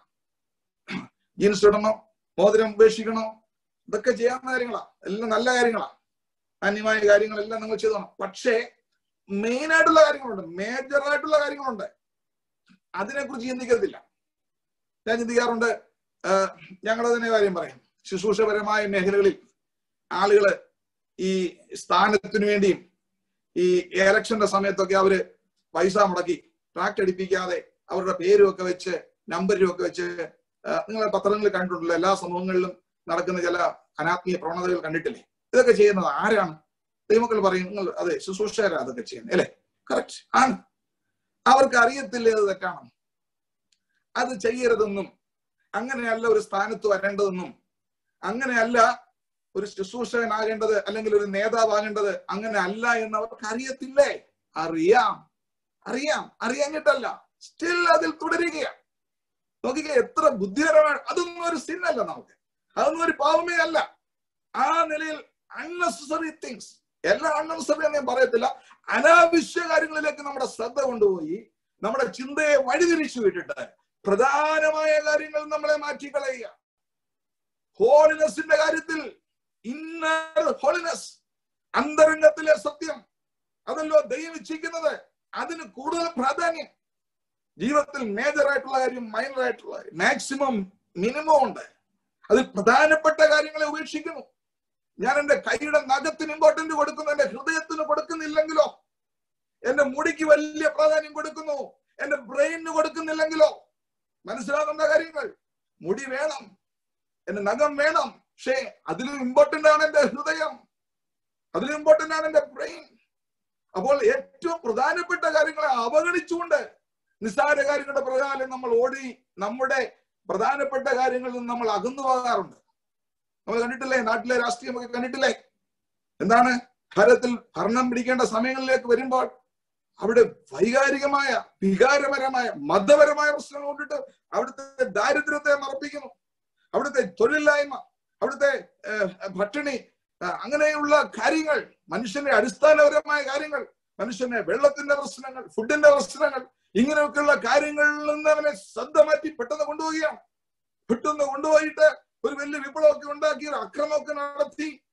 ജീൻസ് ഇടണോ മോതിരം ഉപേക്ഷിക്കണോ ഇതൊക്കെ ചെയ്യാവുന്ന കാര്യങ്ങളാ എല്ലാം നല്ല കാര്യങ്ങളാ അന്യമായ കാര്യങ്ങളെല്ലാം നിങ്ങൾ ചെയ്തോണം പക്ഷേ മെയിൻ ആയിട്ടുള്ള കാര്യങ്ങളുണ്ട് മേജർ ആയിട്ടുള്ള കാര്യങ്ങളുണ്ട് അതിനെക്കുറിച്ച് ചിന്തിക്കത്തില്ല ഞാൻ ചിന്തിക്കാറുണ്ട് ഞങ്ങൾ തന്നെ കാര്യം പറയാം ശുശ്രൂഷപരമായ മേഖലകളിൽ ആളുകള് ഈ സ്ഥാനത്തിനു വേണ്ടിയും ഈ ഇലക്ഷന്റെ സമയത്തൊക്കെ അവര് പൈസ മുടക്കി ട്രാക്ട് അടിപ്പിക്കാതെ അവരുടെ പേരും ഒക്കെ വെച്ച് നമ്പരും ഒക്കെ വെച്ച് നിങ്ങൾ പത്രങ്ങളിൽ കണ്ടിട്ടുണ്ടല്ലോ എല്ലാ സമൂഹങ്ങളിലും നടക്കുന്ന ചില അനാത്മീയ പ്രവണതകൾ കണ്ടിട്ടില്ലേ ഇതൊക്കെ ചെയ്യുന്നത് ആരാണ് ദൈവമക്കൾ പറയും നിങ്ങൾ അതെ ശുശ്രൂഷകരാ അതൊക്കെ ചെയ്യുന്നത് അല്ലേ കറക്റ്റ് ആണ് അവർക്ക് അറിയത്തില്ല അത് തെറ്റാണ് അത് ചെയ്യരുതെന്നും അങ്ങനെയല്ല ഒരു സ്ഥാനത്ത് വരേണ്ടതെന്നും അങ്ങനെയല്ല ഒരു ശുശ്രൂഷകനാകേണ്ടത് അല്ലെങ്കിൽ ഒരു നേതാവാകേണ്ടത് അങ്ങനെ അല്ല എന്ന് അവർക്ക് അറിയത്തില്ലേ അറിയാം അറിയാം അറിയാഞ്ഞിട്ടല്ല സ്റ്റിൽ അതിൽ തുടരുകയാണ് നോക്കിക്കേ എത്ര ബുദ്ധിപരമാണ് അതൊന്നും ഒരു സിന്നല്ല നമുക്ക് അതൊന്നും ഒരു പാവമേ അല്ല ആ നിലയിൽ അൺനെസറി തിങ്സ് എല്ലാം അൺനെസറി എന്ന് ഞാൻ പറയത്തില്ല അനാവശ്യ കാര്യങ്ങളിലേക്ക് നമ്മുടെ ശ്രദ്ധ കൊണ്ടുപോയി നമ്മുടെ ചിന്തയെ വഴിതിരിച്ചു വിട്ടിട്ട് പ്രധാനമായ കാര്യങ്ങൾ നമ്മളെ മാറ്റിക്കളയുക ഹോളിനെസിന്റെ കാര്യത്തിൽ ഇന്നർ ഹോളിനെസ് അന്തരംഗത്തിലെ സത്യം അതല്ലോ ദൈവം ഇച്ഛിക്കുന്നത് അതിന് കൂടുതൽ പ്രാധാന്യം ജീവിതത്തിൽ മേജർ ആയിട്ടുള്ള കാര്യം മൈനർ ആയിട്ടുള്ള കാര്യം മാക്സിമം മിനിമം ഉണ്ട് അതിൽ പ്രധാനപ്പെട്ട കാര്യങ്ങളെ ഉപേക്ഷിക്കുന്നു ഞാൻ എന്റെ കൈയുടെ നഖത്തിന് ഇമ്പോർട്ടന്റ് കൊടുക്കുന്നു എന്റെ ഹൃദയത്തിന് കൊടുക്കുന്നില്ലെങ്കിലോ എന്റെ മുടിക്ക് വലിയ പ്രാധാന്യം കൊടുക്കുന്നു എന്റെ ബ്രെയിനിന് കൊടുക്കുന്നില്ലെങ്കിലോ മനസ്സിലാകുന്ന കാര്യങ്ങൾ മുടി വേണം എന്റെ നഖം വേണം പക്ഷേ അതിലും ഇമ്പോർട്ടന്റ് ആണ് എന്റെ ഹൃദയം അതിലും ഇമ്പോർട്ടന്റ് ആണ് എന്റെ ബ്രെയിൻ അപ്പോൾ ഏറ്റവും പ്രധാനപ്പെട്ട കാര്യങ്ങളെ അവഗണിച്ചുകൊണ്ട് നിസ്സാര കാര്യങ്ങളുടെ പ്രകാരം നമ്മൾ ഓടി നമ്മുടെ പ്രധാനപ്പെട്ട കാര്യങ്ങളിൽ നിന്ന് നമ്മൾ അകന്നു പോകാറുണ്ട് നമ്മൾ കണ്ടിട്ടില്ലേ നാട്ടിലെ രാഷ്ട്രീയമൊക്കെ കണ്ടിട്ടില്ലേ എന്താണ് ഭരത്തിൽ ഭരണം പിടിക്കേണ്ട സമയങ്ങളിലേക്ക് വരുമ്പോൾ അവിടെ വൈകാരികമായ വികാരപരമായ മതപരമായ പ്രശ്നങ്ങൾ കൊണ്ടിട്ട് അവിടുത്തെ ദാരിദ്ര്യത്തെ മറപ്പിക്കുന്നു അവിടുത്തെ തൊഴിലില്ലായ്മ അവിടുത്തെ ഭക്ഷണി അങ്ങനെയുള്ള കാര്യങ്ങൾ മനുഷ്യന്റെ അടിസ്ഥാനപരമായ കാര്യങ്ങൾ മനുഷ്യന്റെ വെള്ളത്തിന്റെ പ്രശ്നങ്ങൾ ഫുഡിന്റെ പ്രശ്നങ്ങൾ ഇങ്ങനെയൊക്കെയുള്ള കാര്യങ്ങളിൽ നിന്ന് അവനെ ശ്രദ്ധ മാറ്റി പെട്ടെന്ന് കൊണ്ടുപോവുകയാണ് പെട്ടെന്ന് കൊണ്ടുപോയിട്ട് ഒരു വലിയ വിപ്ലവമൊക്കെ ഉണ്ടാക്കി ഒരു അക്രമമൊക്കെ നടത്തി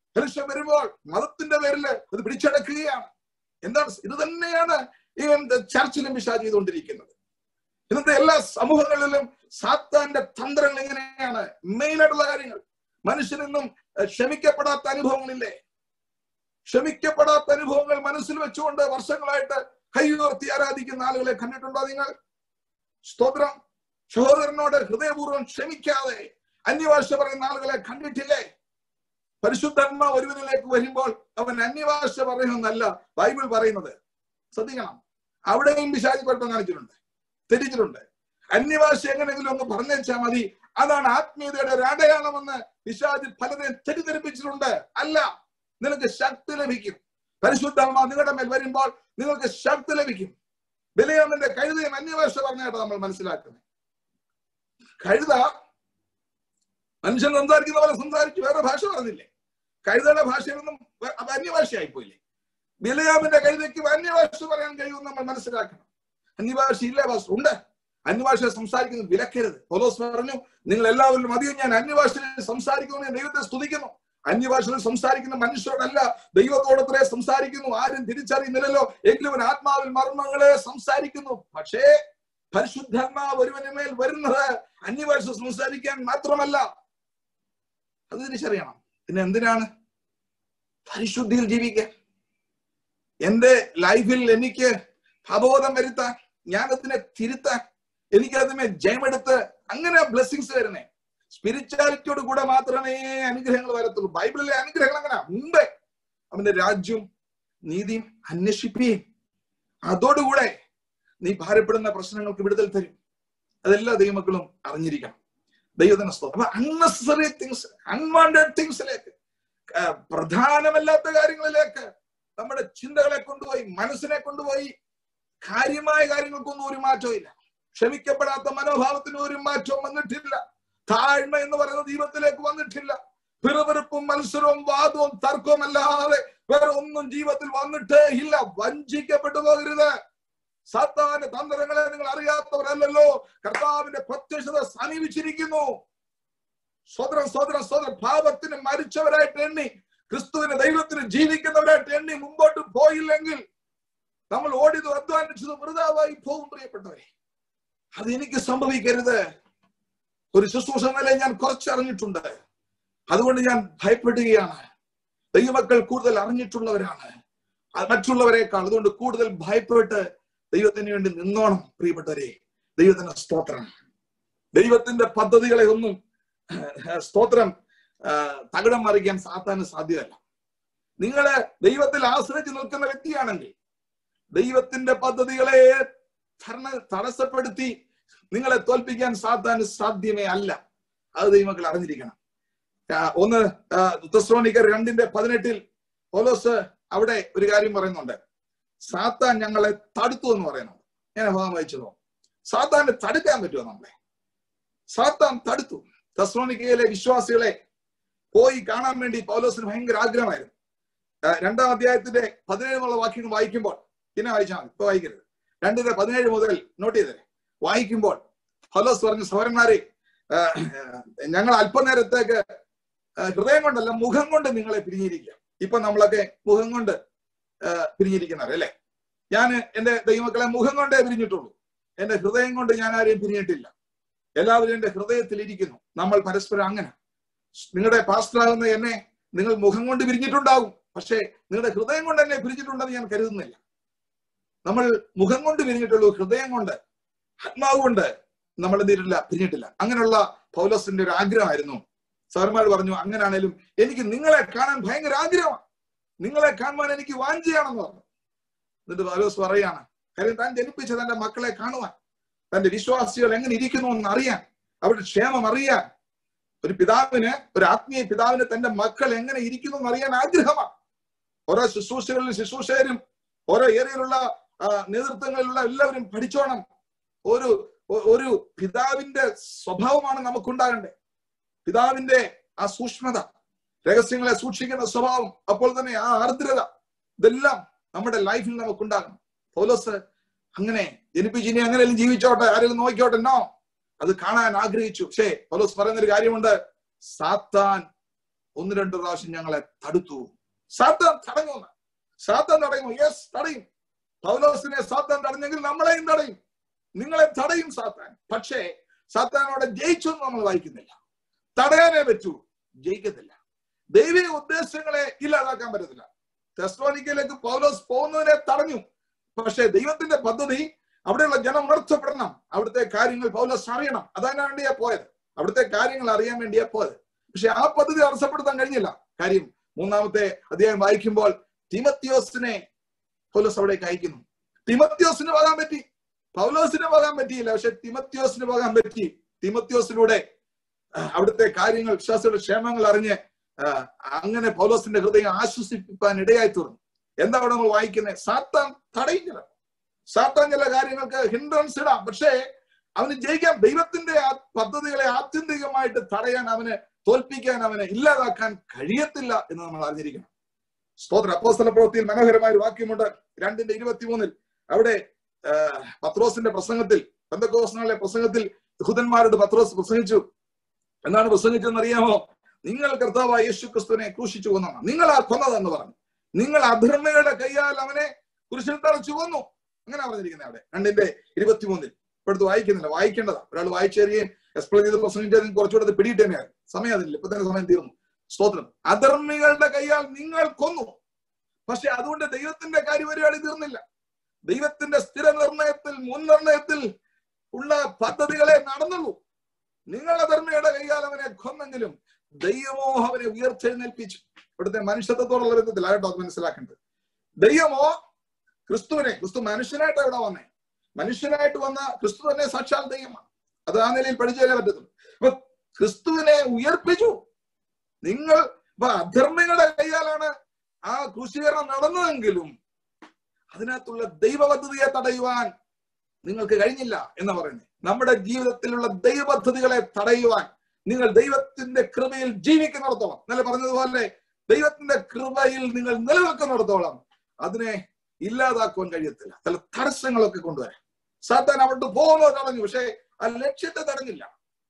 മനുഷ്യൻ വരുമ്പോൾ മതത്തിന്റെ പേരിൽ അത് പിടിച്ചടക്കുകയാണ് എന്താണ് ഇത് തന്നെയാണ് ഈ ചർച്ചിലും പിശാച് ചെയ്തുകൊണ്ടിരിക്കുന്നത് ഇന്നത്തെ എല്ലാ സമൂഹങ്ങളിലും സാത്താന്റെ തന്ത്രങ്ങൾ എങ്ങനെയാണ് മെയിൻ ആയിട്ടുള്ള കാര്യങ്ങൾ മനുഷ്യനെന്നും ക്ഷമിക്കപ്പെടാത്ത അനുഭവങ്ങളില്ലേ ക്ഷമിക്കപ്പെടാത്ത അനുഭവങ്ങൾ മനസ്സിൽ വെച്ചുകൊണ്ട് വർഷങ്ങളായിട്ട് കൈയുയർത്തി ആരാധിക്കുന്ന ആളുകളെ കണ്ടിട്ടുണ്ടോ നിങ്ങൾ സ്തോത്രം സഹോദരനോട് ഹൃദയപൂർവ്വം ക്ഷമിക്കാതെ അന്യഭാഷ പറയുന്ന ആളുകളെ കണ്ടിട്ടില്ലേ പരിശുദ്ധന്മ ഒരുവനിലേക്ക് വരുമ്പോൾ അവൻ അന്യഭാഷ പറയുമെന്നല്ല ബൈബിൾ പറയുന്നത് ശ്രദ്ധിക്കണം അവിടെയും പിശാചി കുഴപ്പം കാണിച്ചിട്ടുണ്ട് തെറ്റിച്ചിട്ടുണ്ട് അന്യഭാഷ എങ്ങനെയെങ്കിലും ഒന്ന് പറഞ്ഞേച്ചാൽ മതി അതാണ് ആത്മീയതയുടെ ഒരു അടയാളമെന്ന് പിശാജ് പലരെയും തെറ്റിദ്ധരിപ്പിച്ചിട്ടുണ്ട് അല്ല നിനക്ക് ശക്തി ലഭിക്കും പരിശുദ്ധാത്മ നിങ്ങളുടെ മേൽ വരുമ്പോൾ നിങ്ങൾക്ക് ശക്തി ലഭിക്കും ബലിയാമിന്റെ കഴുതയും അന്യഭാഷ പറഞ്ഞായിട്ട് നമ്മൾ മനസ്സിലാക്കുന്നത് കഴുത മനുഷ്യൻ സംസാരിക്കുന്ന പോലെ സംസാരിച്ചു വേറെ ഭാഷ പറഞ്ഞില്ലേ കഴുതയുടെ ഭാഷയൊന്നും അത് അന്യഭാഷയായി പോയില്ലേ ബിലയാമിന്റെ കഴുതയ്ക്ക് അന്യഭാഷ പറയാൻ കഴിയുമെന്ന് നമ്മൾ മനസ്സിലാക്കണം അന്യഭാഷ ഇല്ല ഭാഷ ഉണ്ട് അന്യഭാഷ സംസാരിക്കുന്നത് വിലക്കരുത് പോലോസ് പറഞ്ഞു നിങ്ങൾ എല്ലാവരിലും അധികം ഞാൻ അന്യഭാഷയിൽ സംസാരിക്കുന്നു ഞാൻ ദൈവത്തെ സ്തുതിക്കുന്നു അന്യഭാഷയിൽ സംസാരിക്കുന്ന മനുഷ്യരോടല്ല ദൈവത്തോടത്രേ സംസാരിക്കുന്നു ആരും തിരിച്ചറിയുന്നില്ലല്ലോ എങ്കിലും അവൻ ആത്മാവിൽ മർമ്മങ്ങളെ സംസാരിക്കുന്നു പക്ഷേ പരിശുദ്ധാത്മാവ് ഒരുവന് മേൽ വരുന്നത് അന്യഭാഷ സംസാരിക്കാൻ മാത്രമല്ല അത് തിരിച്ചറിയണം പിന്നെ എന്തിനാണ് പരിശുദ്ധിയിൽ ജീവിക്കാൻ എന്റെ ലൈഫിൽ എനിക്ക് അബോധം വരുത്താൻ ഞാൻ അതിനെ തിരുത്താൻ എനിക്ക് അതിനെ ജയമെടുത്ത് അങ്ങനെ ബ്ലെസ്സിങ്സ് വരുന്നേ സ്പിരിച്വാലിറ്റിയോട് കൂടെ മാത്രമേ അനുഗ്രഹങ്ങൾ വരത്തുള്ളൂ ബൈബിളിലെ അനുഗ്രഹങ്ങൾ അങ്ങനെ മുമ്പേ അവന്റെ രാജ്യവും നീതിയും അന്വേഷിക്കുകയും അതോടുകൂടെ നീ ഭാരപ്പെടുന്ന പ്രശ്നങ്ങൾക്ക് വിടുതൽ തരും അതെല്ലാ ദൈവമക്കളും അറിഞ്ഞിരിക്കണം ദൈവത്തിന് സ്തോത്രം അപ്പൊ അൺനെസറി തിങ്സ് അൺവാണ്ടഡ് തിങ്സിലേക്ക് പ്രധാനമല്ലാത്ത കാര്യങ്ങളിലേക്ക് നമ്മുടെ ചിന്തകളെ കൊണ്ടുപോയി മനസ്സിനെ കൊണ്ടുപോയി കാര്യമായ കാര്യങ്ങൾക്കൊന്നും ഒരു മാറ്റവും ഇല്ല ക്ഷമിക്കപ്പെടാത്ത മനോഭാവത്തിന് ഒരു മാറ്റവും വന്നിട്ടില്ല താഴ്മ എന്ന് പറയുന്ന ദൈവത്തിലേക്ക് വന്നിട്ടില്ല പിറവെറുപ്പും മത്സരവും വാദവും തർക്കവും അല്ലാതെ വേറെ ഒന്നും ജീവിതത്തിൽ വന്നിട്ടേ ഇല്ല വഞ്ചിക്കപ്പെട്ടു പോകരുത് സാത്താന്റെ തന്ത്രങ്ങളെ നിങ്ങൾ അറിയാത്തവരല്ലല്ലോ കർത്താവിന്റെ പ്രത്യക്ഷത സമീപിച്ചിരിക്കുന്നു സ്വതന്ത്രം സ്വതന്ത്രം സ്വതന്ത്രം പാപത്തിന് മരിച്ചവരായിട്ട് എണ്ണി ക്രിസ്തുവിന് ദൈവത്തിന് ജീവിക്കുന്നവരായിട്ട് എണ്ണി മുമ്പോട്ട് പോയില്ലെങ്കിൽ നമ്മൾ ഓടിയതും അധ്വാനിച്ചതും വൃതാവായി പോകും പ്രിയപ്പെട്ടവരെ അത് എനിക്ക് സംഭവിക്കരുത് ഒരു ശുശ്രൂഷ നില ഞാൻ കുറച്ചറിഞ്ഞിട്ടുണ്ട് അതുകൊണ്ട് ഞാൻ ഭയപ്പെടുകയാണ് ദൈവമക്കൾ കൂടുതൽ അറിഞ്ഞിട്ടുള്ളവരാണ് മറ്റുള്ളവരെക്കാൾ അതുകൊണ്ട് കൂടുതൽ ഭയപ്പെട്ട് ദൈവത്തിന് വേണ്ടി നിന്നോണം പ്രിയപ്പെട്ടവരെ ദൈവത്തിന്റെ സ്തോത്രം ദൈവത്തിന്റെ പദ്ധതികളെ ഒന്നും സ്തോത്രം തകിടം മറിക്കാൻ സാത്താന് സാധ്യമല്ല നിങ്ങള് ദൈവത്തിൽ ആശ്രയിച്ച് നിൽക്കുന്ന വ്യക്തിയാണെങ്കിൽ ദൈവത്തിന്റെ പദ്ധതികളെ തടസ്സപ്പെടുത്തി നിങ്ങളെ തോൽപ്പിക്കാൻ സാത്താന് സാധ്യമേ അല്ല അത് ദൈവമക്കൾ അറിഞ്ഞിരിക്കണം ഒന്ന് തെസ്രോണിക്കർ രണ്ടിന്റെ പതിനെട്ടിൽ പോലോസ് അവിടെ ഒരു കാര്യം പറയുന്നുണ്ട് സാത്താൻ ഞങ്ങളെ തടുത്തു എന്ന് പറയുന്നുണ്ട് ഞാൻ ഭാഗം വായിച്ചതോ സാത്താനെ തടുക്കാൻ പറ്റുമോ നമ്മളെ സാത്താൻ തടുത്തു തെസ്രോണിക്കയിലെ വിശ്വാസികളെ പോയി കാണാൻ വേണ്ടി പൗലോസിന് ഭയങ്കര ആഗ്രഹമായിരുന്നു രണ്ടാം അധ്യായത്തിന്റെ പതിനേഴുള്ള വാക്യങ്ങൾ വായിക്കുമ്പോൾ പിന്നെ വായിച്ചാൽ മതി ഇപ്പൊ വായിക്കരുത് രണ്ടിന്റെ പതിനേഴ് മുതൽ നോട്ട് ചെയ്തേ വായിക്കുമ്പോൾ പൗലോസ് പറഞ്ഞു സൗരന്മാരെ ഞങ്ങൾ അല്പനേരത്തേക്ക് ഹൃദയം കൊണ്ടല്ല മുഖം കൊണ്ട് നിങ്ങളെ പിരിഞ്ഞിരിക്കുക ഇപ്പൊ നമ്മളൊക്കെ മുഖം കൊണ്ട് പിരിഞ്ഞിരിക്കുന്നവർ അല്ലെ ഞാൻ എന്റെ ദൈവമക്കളെ മുഖം കൊണ്ടേ പിരിഞ്ഞിട്ടുള്ളൂ എന്റെ ഹൃദയം കൊണ്ട് ഞാൻ ആരെയും പിരിഞ്ഞിട്ടില്ല എല്ലാവരും എന്റെ ഹൃദയത്തിൽ ഇരിക്കുന്നു നമ്മൾ പരസ്പരം അങ്ങനെ നിങ്ങളുടെ പാസ്റ്ററാകുന്ന എന്നെ നിങ്ങൾ മുഖം കൊണ്ട് പിരിഞ്ഞിട്ടുണ്ടാകും പക്ഷേ നിങ്ങളുടെ ഹൃദയം കൊണ്ട് എന്നെ പിരിഞ്ഞിട്ടുണ്ടെന്ന് ഞാൻ കരുതുന്നില്ല നമ്മൾ മുഖം കൊണ്ട് പിരിഞ്ഞിട്ടുള്ളൂ ഹൃദയം കൊണ്ട് ആത്മാവ് കൊണ്ട് നമ്മൾ എന്തിട്ടില്ല പിരിഞ്ഞിട്ടില്ല അങ്ങനെയുള്ള പൗലോസിന്റെ ഒരു ആഗ്രഹമായിരുന്നു സാർമാർ പറഞ്ഞു അങ്ങനെയാണേലും എനിക്ക് നിങ്ങളെ കാണാൻ ഭയങ്കര ആഗ്രഹമാണ് നിങ്ങളെ കാണുവാൻ എനിക്ക് വാഞ്ചയാണെന്ന് പറഞ്ഞു എന്നിട്ട് പൗലോസ് പറയാണ് കാര്യം താൻ ജനിപ്പിച്ച തന്റെ മക്കളെ കാണുവാൻ തന്റെ വിശ്വാസികൾ എങ്ങനെ ഇരിക്കുന്നു എന്ന് അറിയാൻ അവരുടെ ക്ഷേമം അറിയാൻ ഒരു പിതാവിന് ഒരു ആത്മീയ പിതാവിന് തന്റെ മക്കൾ എങ്ങനെ ഇരിക്കുന്നു എന്ന് അറിയാൻ ആഗ്രഹമാണ് ഓരോ ശുശ്രൂഷകളിലും ശുശ്രൂഷകരും ഓരോ ഏരിയയിലുള്ള നേതൃത്വങ്ങളിലുള്ള എല്ലാവരും പഠിച്ചോണം ഒരു ഒരു പിതാവിന്റെ സ്വഭാവമാണ് നമുക്കുണ്ടാകേണ്ടത് പിതാവിന്റെ ആ സൂക്ഷ്മത രഹസ്യങ്ങളെ സൂക്ഷിക്കുന്ന സ്വഭാവം അപ്പോൾ തന്നെ ആ ആർദ്രത ഇതെല്ലാം നമ്മുടെ ലൈഫിൽ നമുക്കുണ്ടാകണം പൗലോസ് അങ്ങനെ ജനിപ്പിച്ച് ഇനി അങ്ങനെയും ജീവിച്ചോട്ടെ ആരെങ്കിലും നോക്കിയോട്ടെ നോ അത് കാണാൻ ആഗ്രഹിച്ചു പക്ഷേ പൗലോസ് പറയുന്ന ഒരു കാര്യമുണ്ട് സാത്താൻ ഒന്ന് രണ്ട് പ്രാവശ്യം ഞങ്ങളെ തടുത്തു സാത്താൻ തടഞ്ഞു സാത്താൻ തടയുമോ യെസ് തടയും പൗലോസിനെ സാത്താൻ തടഞ്ഞെങ്കിൽ നമ്മളെയും തടയും നിങ്ങളെ തടയും സാത്താൻ പക്ഷേ സാത്താനോടെ ജയിച്ചു എന്ന് നമ്മൾ വായിക്കുന്നില്ല തടയാനേ പറ്റൂ ജയിക്കത്തില്ല ദൈവിക ഉദ്ദേശങ്ങളെ ഇല്ലാതാക്കാൻ പറ്റത്തില്ല ടെസ്ലോനിക്കയിലേക്ക് പൗലോസ് പോകുന്നതിനെ തടഞ്ഞു പക്ഷേ ദൈവത്തിന്റെ പദ്ധതി അവിടെയുള്ള ജനം ഉണർത്തപ്പെടണം അവിടുത്തെ കാര്യങ്ങൾ പൗലോസ് അറിയണം അതാണ് വേണ്ടിയാ പോയത് അവിടുത്തെ കാര്യങ്ങൾ അറിയാൻ വേണ്ടിയാ പോയത് പക്ഷെ ആ പദ്ധതി തടസ്സപ്പെടുത്താൻ കഴിഞ്ഞില്ല കാര്യം മൂന്നാമത്തെ അധ്യായം വായിക്കുമ്പോൾ തിമത്യോസിനെ പൗലോസ് അവിടേക്ക് അയക്കുന്നു തിമത്യോസിന് പോകാൻ പറ്റി പൗലോസിന് പോകാൻ പറ്റിയില്ല പക്ഷെ തിമത്യോസിന് പോകാൻ പറ്റി തിമത്യോസിലൂടെ അവിടുത്തെ കാര്യങ്ങൾ വിശ്വാസികളുടെ ക്ഷേമങ്ങൾ അറിഞ്ഞ് അങ്ങനെ പൗലോസിന്റെ ഹൃദയം ആശ്വസിപ്പിക്കാൻ ഇടയായി തീർന്നു എന്താ അവിടെ നമ്മൾ വായിക്കുന്നത് സാത്താൻ തടയും ചില സാത്താൻ ചില കാര്യങ്ങൾക്ക് ഹിൻഡ്രൻസ് ഇടാം പക്ഷേ അവന് ജയിക്കാൻ ദൈവത്തിന്റെ ആ പദ്ധതികളെ ആത്യന്തികമായിട്ട് തടയാൻ അവന് തോൽപ്പിക്കാൻ അവനെ ഇല്ലാതാക്കാൻ കഴിയത്തില്ല എന്ന് നമ്മൾ അറിഞ്ഞിരിക്കണം സ്തോത്ര അപ്പോസ്തല പ്രവൃത്തിയിൽ മനോഹരമായ ഒരു വാക്യമുണ്ട് രണ്ടിന്റെ ഇരുപത്തിമൂന്നിൽ അവിടെ പത്രോസിന്റെ പ്രസംഗത്തിൽ ബന്ധക്കോസ്നാളിലെ പ്രസംഗത്തിൽ യഹൂദന്മാരോട് പത്രോസ് പ്രസംഗിച്ചു എന്നാണ് പ്രസംഗിച്ചതെന്ന് അറിയാമോ നിങ്ങൾ കർത്താവായ യേശു ക്രിസ്തുവിനെ ക്രൂശിച്ചു കൊന്നാണ് നിങ്ങൾ ആ കൊന്നതെന്ന് പറഞ്ഞു നിങ്ങൾ അധർമ്മയുടെ കൈയാൽ അവനെ കുരിശിൽ തറച്ചു കൊന്നു അങ്ങനെ പറഞ്ഞിരിക്കുന്നത് അവിടെ രണ്ടിന്റെ ഇരുപത്തിമൂന്നിൽ ഇപ്പോഴത്തെ വായിക്കുന്നില്ല വായിക്കേണ്ടതാ ഒരാൾ വായിച്ചേരുകയും എക്സ്പ്ലെയിൻ ചെയ്ത് പ്രസംഗിച്ചാൽ കുറച്ചുകൂടെ പിടിയിട്ട് തന്നെയാണ് സമയം അതില്ല ഇപ്പൊ തന്നെ സമയം തീർന്നു സ്തോത്രം അധർമ്മികളുടെ കൈയാൽ നിങ്ങൾ കൊന്നു പക്ഷെ അതുകൊണ്ട് ദൈവത്തിന്റെ കാര്യപരിപാടി തീർന്നില്ല ദൈവത്തിന്റെ സ്ഥിര നിർണയത്തിൽ മുൻനിർണയത്തിൽ ഉള്ള പദ്ധതികളെ നടന്നുള്ളൂ നിങ്ങൾ അധർമ്മിയുടെ കൈയാൽ അവനെ കൊന്നെങ്കിലും ദൈവമോ അവനെ ഉയർത്തെഴുന്നേൽപ്പിച്ചു ഇവിടുത്തെ മനുഷ്യത്വത്തോടുള്ള ബന്ധത്തിലായിട്ടോ അത് മനസ്സിലാക്കേണ്ടത് ദൈവമോ ക്രിസ്തുവിനെ ക്രിസ്തു മനുഷ്യനായിട്ട് ഇവിടെ വന്നേ മനുഷ്യനായിട്ട് വന്ന ക്രിസ്തു തന്നെ സാക്ഷാൽ ദൈവമാണ് അത് ആ നിലയിൽ പഠിച്ചു തരാൻ പറ്റത്തുള്ളൂ അപ്പൊ ക്രിസ്തുവിനെ ഉയർപ്പിച്ചു നിങ്ങൾ ഇപ്പൊ അധർമ്മികളുടെ കൈയാലാണ് ആ ക്രൂശീകരണം നടന്നതെങ്കിലും അതിനകത്തുള്ള ദൈവ പദ്ധതിയെ തടയുവാൻ നിങ്ങൾക്ക് കഴിഞ്ഞില്ല എന്ന് പറയുന്നത് നമ്മുടെ ജീവിതത്തിലുള്ള ദൈവ പദ്ധതികളെ തടയുവാൻ നിങ്ങൾ ദൈവത്തിന്റെ കൃപയിൽ ജീവിക്കുന്നിടത്തോളം നല്ല പറഞ്ഞതുപോലെ ദൈവത്തിന്റെ കൃപയിൽ നിങ്ങൾ നിലനിൽക്കുന്നിടത്തോളം അതിനെ ഇല്ലാതാക്കുവാൻ കഴിയത്തില്ല ചില തടസ്സങ്ങളൊക്കെ കൊണ്ടുവരാം സാത്താൻ അവിടെ പോകുന്നത് തടഞ്ഞു പക്ഷെ ആ ലക്ഷ്യത്തെ തടഞ്ഞില്ല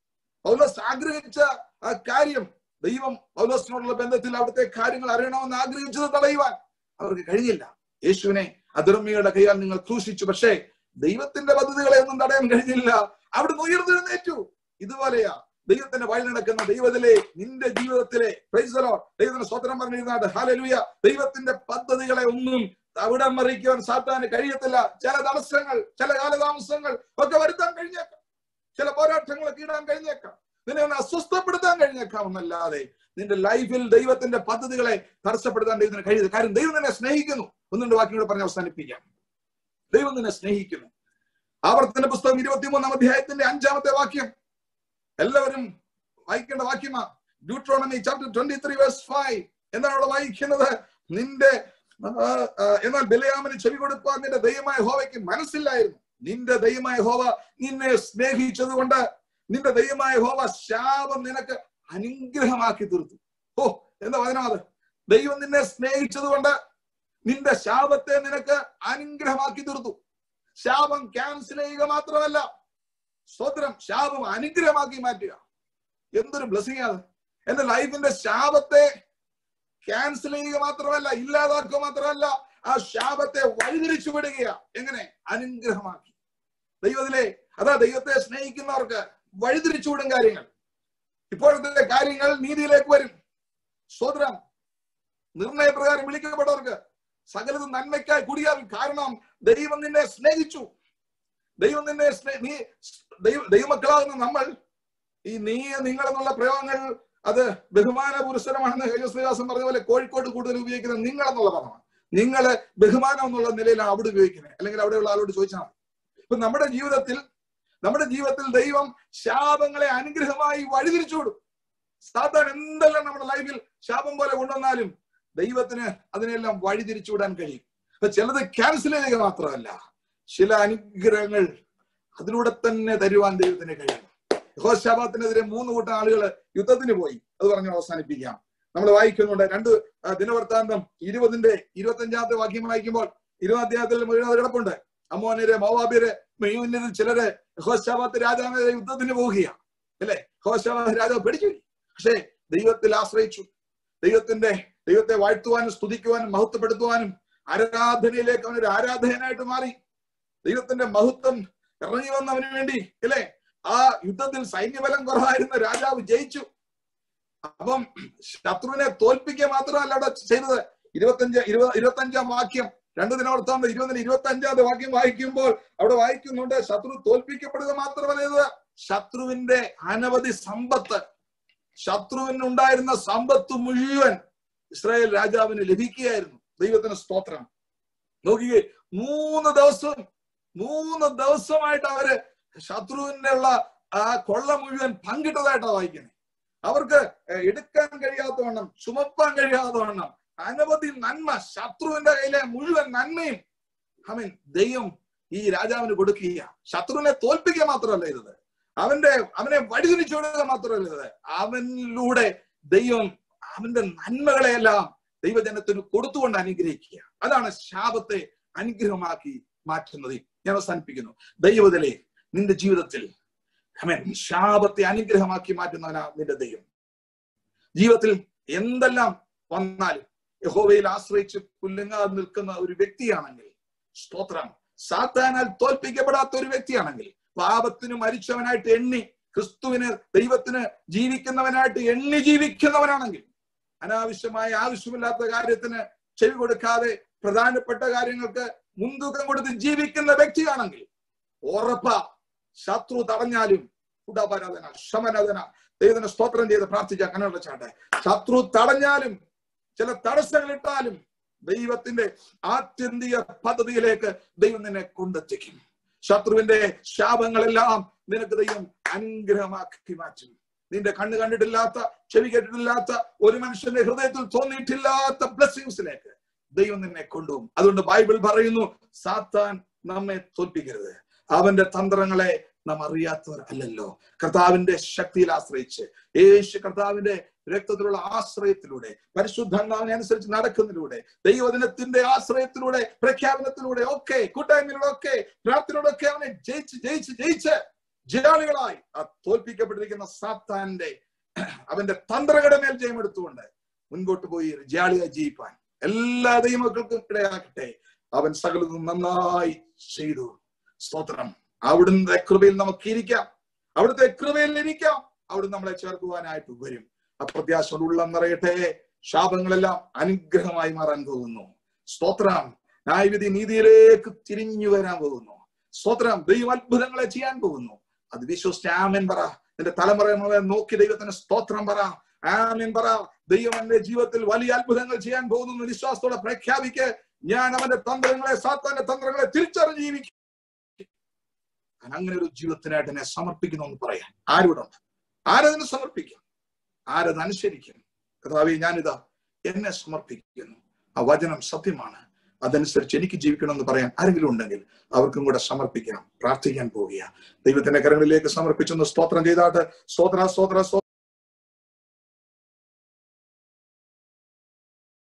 പൗലോസ് ആഗ്രഹിച്ച ആ കാര്യം ദൈവം പൗലോസിനോടുള്ള ബന്ധത്തിൽ അവിടുത്തെ കാര്യങ്ങൾ അറിയണമെന്ന് ആഗ്രഹിച്ചത് തടയുവാൻ അവർക്ക് കഴിഞ്ഞില്ല യേശുവിനെ അധർമ്മിയുടെ കൈയാൽ നിങ്ങൾ ക്രൂശിച്ചു പക്ഷേ ദൈവത്തിന്റെ പദ്ധതികളെ ഒന്നും തടയാൻ കഴിഞ്ഞില്ല അവിടുന്ന് ഉയർന്നെഴുന്നേറ്റു ഇതുപോലെയാ ദൈവത്തിന്റെ വഴി നടക്കുന്ന ദൈവത്തിലെ നിന്റെ ജീവിതത്തിലെ പ്രൈസലോ ദൈവത്തിന്റെ സ്വതന്ത്രം പറഞ്ഞിരുന്നാട്ട് ഹാലലുയ ദൈവത്തിന്റെ പദ്ധതികളെ ഒന്നും അവിടെ മറിക്കുവാൻ സാത്താന് കഴിയത്തില്ല ചില തടസ്സങ്ങൾ ചില കാലതാമസങ്ങൾ ഒക്കെ വരുത്താൻ കഴിഞ്ഞേക്കാം ചില പോരാട്ടങ്ങളൊക്കെ ഇടാൻ കഴിഞ്ഞേക്കാം നിന്നെ ഒന്ന് അസ്വസ്ഥപ്പെടുത്താൻ കഴിഞ്ഞേക്കാം എന്നല്ലാതെ നിന്റെ ലൈഫിൽ ദൈവത്തിന്റെ പദ്ധതികളെ തടസ്സപ്പെടുത്താൻ ദൈവത്തിന് കഴിയുന്നത് കാര്യം ദൈവം നിന്നെ സ്നേഹിക്കുന്നു ഒന്നുണ്ട് വാക്യങ്ങൾ പറഞ്ഞ് അവസാനിപ്പിക്കാം ദൈവം നിന്നെ സ്നേഹിക്കുന്നു ആവർത്തന പുസ്തകം ഇരുപത്തിമൂന്നാം അധ്യായത്തിന്റെ അഞ്ചാമത്തെ വാക്യം എല്ലാവരും വായിക്കേണ്ട വാക്യമാ Deuteronomy chapter twenty three verse five എന്താണ് അവിടെ വായിക്കുന്നത് നിന്റെ എന്നാൽ ബലയാമന് ചെവി കൊടുപ്പാൻ നിന്റെ ദൈവമായ ഹോവയ്ക്ക് മനസ്സില്ലായിരുന്നു നിന്റെ ദൈവമായ ഹോവ നിന്നെ സ്നേഹിച്ചത് കൊണ്ട് നിന്റെ ദൈവമായ ഹോവ ശാപം നിനക്ക് അനുഗ്രഹമാക്കി തീർത്തു ഓ എന്താ വചനം അത് ദൈവം നിന്നെ സ്നേഹിച്ചത് കൊണ്ട് നിന്റെ ശാപത്തെ നിനക്ക് അനുഗ്രഹമാക്കി തീർത്തു ശാപം ക്യാൻസൽ ചെയ്യുക മാത്രമല്ല സ്വതന്ത്രം ശാപം അനുഗ്രഹമാക്കി മാറ്റുക എന്തൊരു ബ്ലസ്സിംഗ് ആണ് എന്റെ ലൈഫിന്റെ ശാപത്തെ ക്യാൻസൽ ചെയ്യുക മാത്രമല്ല ഇല്ലാതാക്കുക മാത്രമല്ല ആ ശാപത്തെ വഴിതിരിച്ചു വിടുകയാ എങ്ങനെ അനുഗ്രഹമാക്കി ദൈവത്തിലെ അതാ ദൈവത്തെ സ്നേഹിക്കുന്നവർക്ക് വഴിതിരിച്ചു വിടും കാര്യങ്ങൾ ഇപ്പോഴത്തെ കാര്യങ്ങൾ നീതിയിലേക്ക് വരും സ്വതന്ത്രം നിർണയപ്രകാരം വിളിക്കപ്പെട്ടവർക്ക് സകലതും നന്മയ്ക്കായി കൂടിയാൽ കാരണം ദൈവം നിന്നെ സ്നേഹിച്ചു ദൈവം നിന്നെ നീ ദൈവ ദൈവമക്കളാകുന്ന നമ്മൾ ഈ നീ നിങ്ങൾ എന്നുള്ള പ്രയോഗങ്ങൾ അത് ബഹുമാന പുരസ്സരമാണെന്ന് ഹരിശ്രീവാസം പറഞ്ഞ പോലെ കോഴിക്കോട് കൂടുതൽ ഉപയോഗിക്കുന്ന നിങ്ങൾ എന്നുള്ള പദമാണ് നിങ്ങള് ബഹുമാനം എന്നുള്ള നിലയിലാണ് അവിടെ ഉപയോഗിക്കുന്നത് അല്ലെങ്കിൽ അവിടെയുള്ള ആളോട് ചോദിച്ചാൽ മതി ഇപ്പൊ നമ്മുടെ ജീവിതത്തിൽ നമ്മുടെ ജീവിതത്തിൽ ദൈവം ശാപങ്ങളെ അനുഗ്രഹമായി വഴിതിരിച്ചു വിടും സാധാരണ എന്തെല്ലാം നമ്മുടെ ലൈഫിൽ ശാപം പോലെ കൊണ്ടുവന്നാലും ദൈവത്തിന് അതിനെല്ലാം വഴിതിരിച്ചു വിടാൻ കഴിയും അപ്പൊ ചിലത് ക്യാൻസൽ ചെയ്യുക മാത്രമല്ല ചില അനുഗ്രഹങ്ങൾ അതിലൂടെ തന്നെ തരുവാൻ ദൈവത്തിന് കഴിയും യഹോശാബാത്തിനെതിരെ മൂന്ന് കൂട്ടം ആളുകൾ യുദ്ധത്തിന് പോയി അത് പറഞ്ഞു അവസാനിപ്പിക്കാം നമ്മൾ വായിക്കുന്നുണ്ട് രണ്ട് ദിനവൃത്താന്തം ഇരുപതിന്റെ ഇരുപത്തി അഞ്ചാമത്തെ വാക്യം വായിക്കുമ്പോൾ ഇരുപത് അധ്യായത്തിൽ മുഴുവൻ കിടപ്പുണ്ട് അമ്മോനരെ മൗവാബിയര് മെയ്യൂന്നിൽ ചിലര് യഹോശാബാത്ത് രാജാവിനെതിരെ യുദ്ധത്തിന് പോവുകയാണ് അല്ലെ യഹോശാബാത്ത് രാജാവ് പിടിച്ചു പക്ഷേ ദൈവത്തിൽ ആശ്രയിച്ചു ദൈവത്തിന്റെ ദൈവത്തെ വാഴ്ത്തുവാനും സ്തുതിക്കുവാനും മഹത്വപ്പെടുത്തുവാനും ആരാധനയിലേക്ക് അവനൊരു ആരാധകനായിട്ട് മാറി ദൈവത്തിന്റെ മഹത്വം ഇറങ്ങി വന്നവന് വേണ്ടി അല്ലേ ആ യുദ്ധത്തിൽ സൈന്യബലം കുറവായിരുന്ന രാജാവ് ജയിച്ചു അപ്പം ശത്രുവിനെ തോൽപ്പിക്കുക മാത്രമല്ല അവിടെ ചെയ്തത് ഇരുപത്തഞ്ച് ഇരുപത് ഇരുപത്തഞ്ചാം വാക്യം രണ്ടു ദിനവർത്താണ്ട് ഇരുപതിന് ഇരുപത്തി അഞ്ചാമത്തെ വാക്യം വായിക്കുമ്പോൾ അവിടെ വായിക്കുന്നുണ്ട് ശത്രു തോൽപ്പിക്കപ്പെടുക മാത്രമല്ല ഇത് ശത്രുവിന്റെ അനവധി സമ്പത്ത് ശത്രുവിന് ഉണ്ടായിരുന്ന സമ്പത്ത് മുഴുവൻ ഇസ്രായേൽ രാജാവിന് ലഭിക്കുകയായിരുന്നു ദൈവത്തിന് സ്തോത്രം നോക്കിയേ മൂന്ന് ദിവസം മൂന്ന് ദിവസമായിട്ട് അവര് ശത്രുവിന്റെ ഉള്ള ആ കൊള്ള മുഴുവൻ പങ്കിട്ടതായിട്ടാണ് വായിക്കുന്നത് അവർക്ക് എടുക്കാൻ കഴിയാത്തവണ്ണം ചുമപ്പാൻ കഴിയാത്തവണ്ണം അനവധി നന്മ ശത്രുവിന്റെ കയ്യിലെ മുഴുവൻ നന്മയും അവൻ ദൈവം ഈ രാജാവിന് കൊടുക്കുക ശത്രുവിനെ തോൽപ്പിക്കുക മാത്രമല്ല ഇത് അവന്റെ അവനെ വഴിതിരിച്ചു കൊടുക്കുക മാത്രമല്ല ഇത് അവനിലൂടെ ദൈവം അവന്റെ നന്മകളെയെല്ലാം ദൈവജനത്തിന് കൊടുത്തുകൊണ്ട് അനുഗ്രഹിക്കുക അതാണ് ശാപത്തെ അനുഗ്രഹമാക്കി മാറ്റുന്നത് ഞാൻ അവസാനിപ്പിക്കുന്നു ദൈവത്തിലെ നിന്റെ ജീവിതത്തിൽ അമേൻ ശാപത്തെ അനുഗ്രഹമാക്കി മാറ്റുന്നവനാ നിന്റെ ദൈവം ജീവിതത്തിൽ എന്തെല്ലാം വന്നാലും യഹോവയിൽ ആശ്രയിച്ച് പുല്ലുങ്ങാതെ നിൽക്കുന്ന ഒരു വ്യക്തിയാണെങ്കിൽ സ്തോത്രം സാത്താനാൽ തോൽപ്പിക്കപ്പെടാത്ത ഒരു വ്യക്തിയാണെങ്കിൽ പാപത്തിന് മരിച്ചവനായിട്ട് എണ്ണി ക്രിസ്തുവിന് ദൈവത്തിന് ജീവിക്കുന്നവനായിട്ട് എണ്ണി ജീവിക്കുന്നവനാണെങ്കിൽ അനാവശ്യമായ ആവശ്യമില്ലാത്ത കാര്യത്തിന് ചെവി കൊടുക്കാതെ പ്രധാനപ്പെട്ട കാര്യങ്ങൾക്ക് മുൻതൂക്കം കൊടുത്ത് ജീവിക്കുന്ന വ്യക്തിയാണെങ്കിൽ ഉറപ്പ ശത്രു തടഞ്ഞാലും ഉടപരാധന ശമനധന ദൈവത്തിന് സ്തോത്രം ചെയ്ത് പ്രാർത്ഥിച്ച കണ്ണട ചാട്ടെ ശത്രു തടഞ്ഞാലും ചില തടസ്സങ്ങൾ ഇട്ടാലും ദൈവത്തിന്റെ ആത്യന്തിക പദ്ധതിയിലേക്ക് ദൈവം നിന്നെ കൊണ്ടെത്തിക്കും ശത്രുവിന്റെ ശാപങ്ങളെല്ലാം നിനക്ക് ദൈവം അനുഗ്രഹമാക്കി മാറ്റും നിന്റെ കണ്ണ് കണ്ടിട്ടില്ലാത്ത ചെവി കേട്ടിട്ടില്ലാത്ത ഒരു മനുഷ്യന്റെ ഹൃദയത്തിൽ തോന്നിയിട്ടില്ലാത്ത ബ്ലെസ്സിങ്സിലേക്ക് ദൈവം നിന്നെ കൊണ്ടുപോകും അതുകൊണ്ട് ബൈബിൾ പറയുന്നു സാത്താൻ നമ്മെ തോൽപ്പിക്കരുത് അവന്റെ തന്ത്രങ്ങളെ നാം അറിയാത്തവർ അല്ലല്ലോ കർത്താവിന്റെ ശക്തിയിൽ ആശ്രയിച്ച് യേശു കർത്താവിന്റെ രക്തത്തിലുള്ള ആശ്രയത്തിലൂടെ പരിശുദ്ധാത്മാവിനെ അനുസരിച്ച് നടക്കുന്നതിലൂടെ ദൈവദിനത്തിന്റെ ആശ്രയത്തിലൂടെ പ്രഖ്യാപനത്തിലൂടെ ഒക്കെ കൂട്ടായ്മയിലൂടെ ഒക്കെ പ്രാർത്ഥനയിലൂടെ ഒക്കെ അവനെ ജയിച്ച് ജയിച്ച് ജയിച്ച് ജയാളികളായി ആ തോൽപ്പിക്കപ്പെട്ടിരിക്കുന്ന സാത്താന്റെ അവന്റെ തന്ത്രങ്ങളുടെ മേൽ ജയമെടുത്തുകൊണ്ട് മുൻപോട്ട് പോയി ജയാളിയായി ജീവിപ്പാൻ എല്ലാ ദൈവമക്കൾക്കും ഇടയാക്കട്ടെ അവൻ സകലതും നന്നായി ചെയ്തു സ്തോത്രം അവിടുത്തെ കൃപയിൽ നമുക്ക് ഇരിക്കാം അവിടുത്തെ കൃപയിൽ ഇരിക്കാം അവിടുന്ന് നമ്മളെ ചേർക്കുവാനായിട്ട് വരും അപ്രത്യാശ ഉള്ളം നിറയട്ടെ ശാപങ്ങളെല്ലാം അനുഗ്രഹമായി മാറാൻ പോകുന്നു സ്തോത്രം ന്യായവിധി നീതിയിലേക്ക് തിരിഞ്ഞു വരാൻ പോകുന്നു സ്തോത്രം ദൈവം അത്ഭുതങ്ങളെ ചെയ്യാൻ പോകുന്നു അത് വിശ്വസിച്ച് ആമൻ പറ നിന്റെ തലമുറ നോക്കി ദൈവത്തിന് സ്തോത്രം പറ ആമൻ പറ ദൈവം എന്റെ ജീവിതത്തിൽ വലിയ അത്ഭുതങ്ങൾ ചെയ്യാൻ പോകുന്നു വിശ്വാസത്തോടെ പ്രഖ്യാപിക്ക് ഞാൻ അവന്റെ തന്ത്രങ്ങളെ സാത്താന്റെ തന്ത്രങ്ങളെ തിരിച്ചറിഞ്ഞ് ജീവിക്കും ഞാൻ അങ്ങനെ ഒരു ജീവിതത്തിനായിട്ട് എന്നെ സമർപ്പിക്കുന്നു എന്ന് പറയാൻ ആരോടെ ഉണ്ട് ആരതിനെ സമർപ്പിക്കും ആരത് അനുസരിക്കും കർത്താവെ ഞാനിതാ എന്നെ സമർപ്പിക്കുന്നു ആ വചനം സത്യമാണ് അതനുസരിച്ച് എനിക്ക് ജീവിക്കണമെന്ന് പറയാൻ ആരെങ്കിലും ഉണ്ടെങ്കിൽ അവർക്കും കൂടെ സമർപ്പിക്കാം പ്രാർത്ഥിക്കാൻ പോവുക ദൈവത്തിന്റെ കരങ്ങളിലേക്ക് സമർപ്പിച്ചൊന്ന് സ്തോത്രം ചെയ്താട്ട് സ്തോത്ര സ്തോത്ര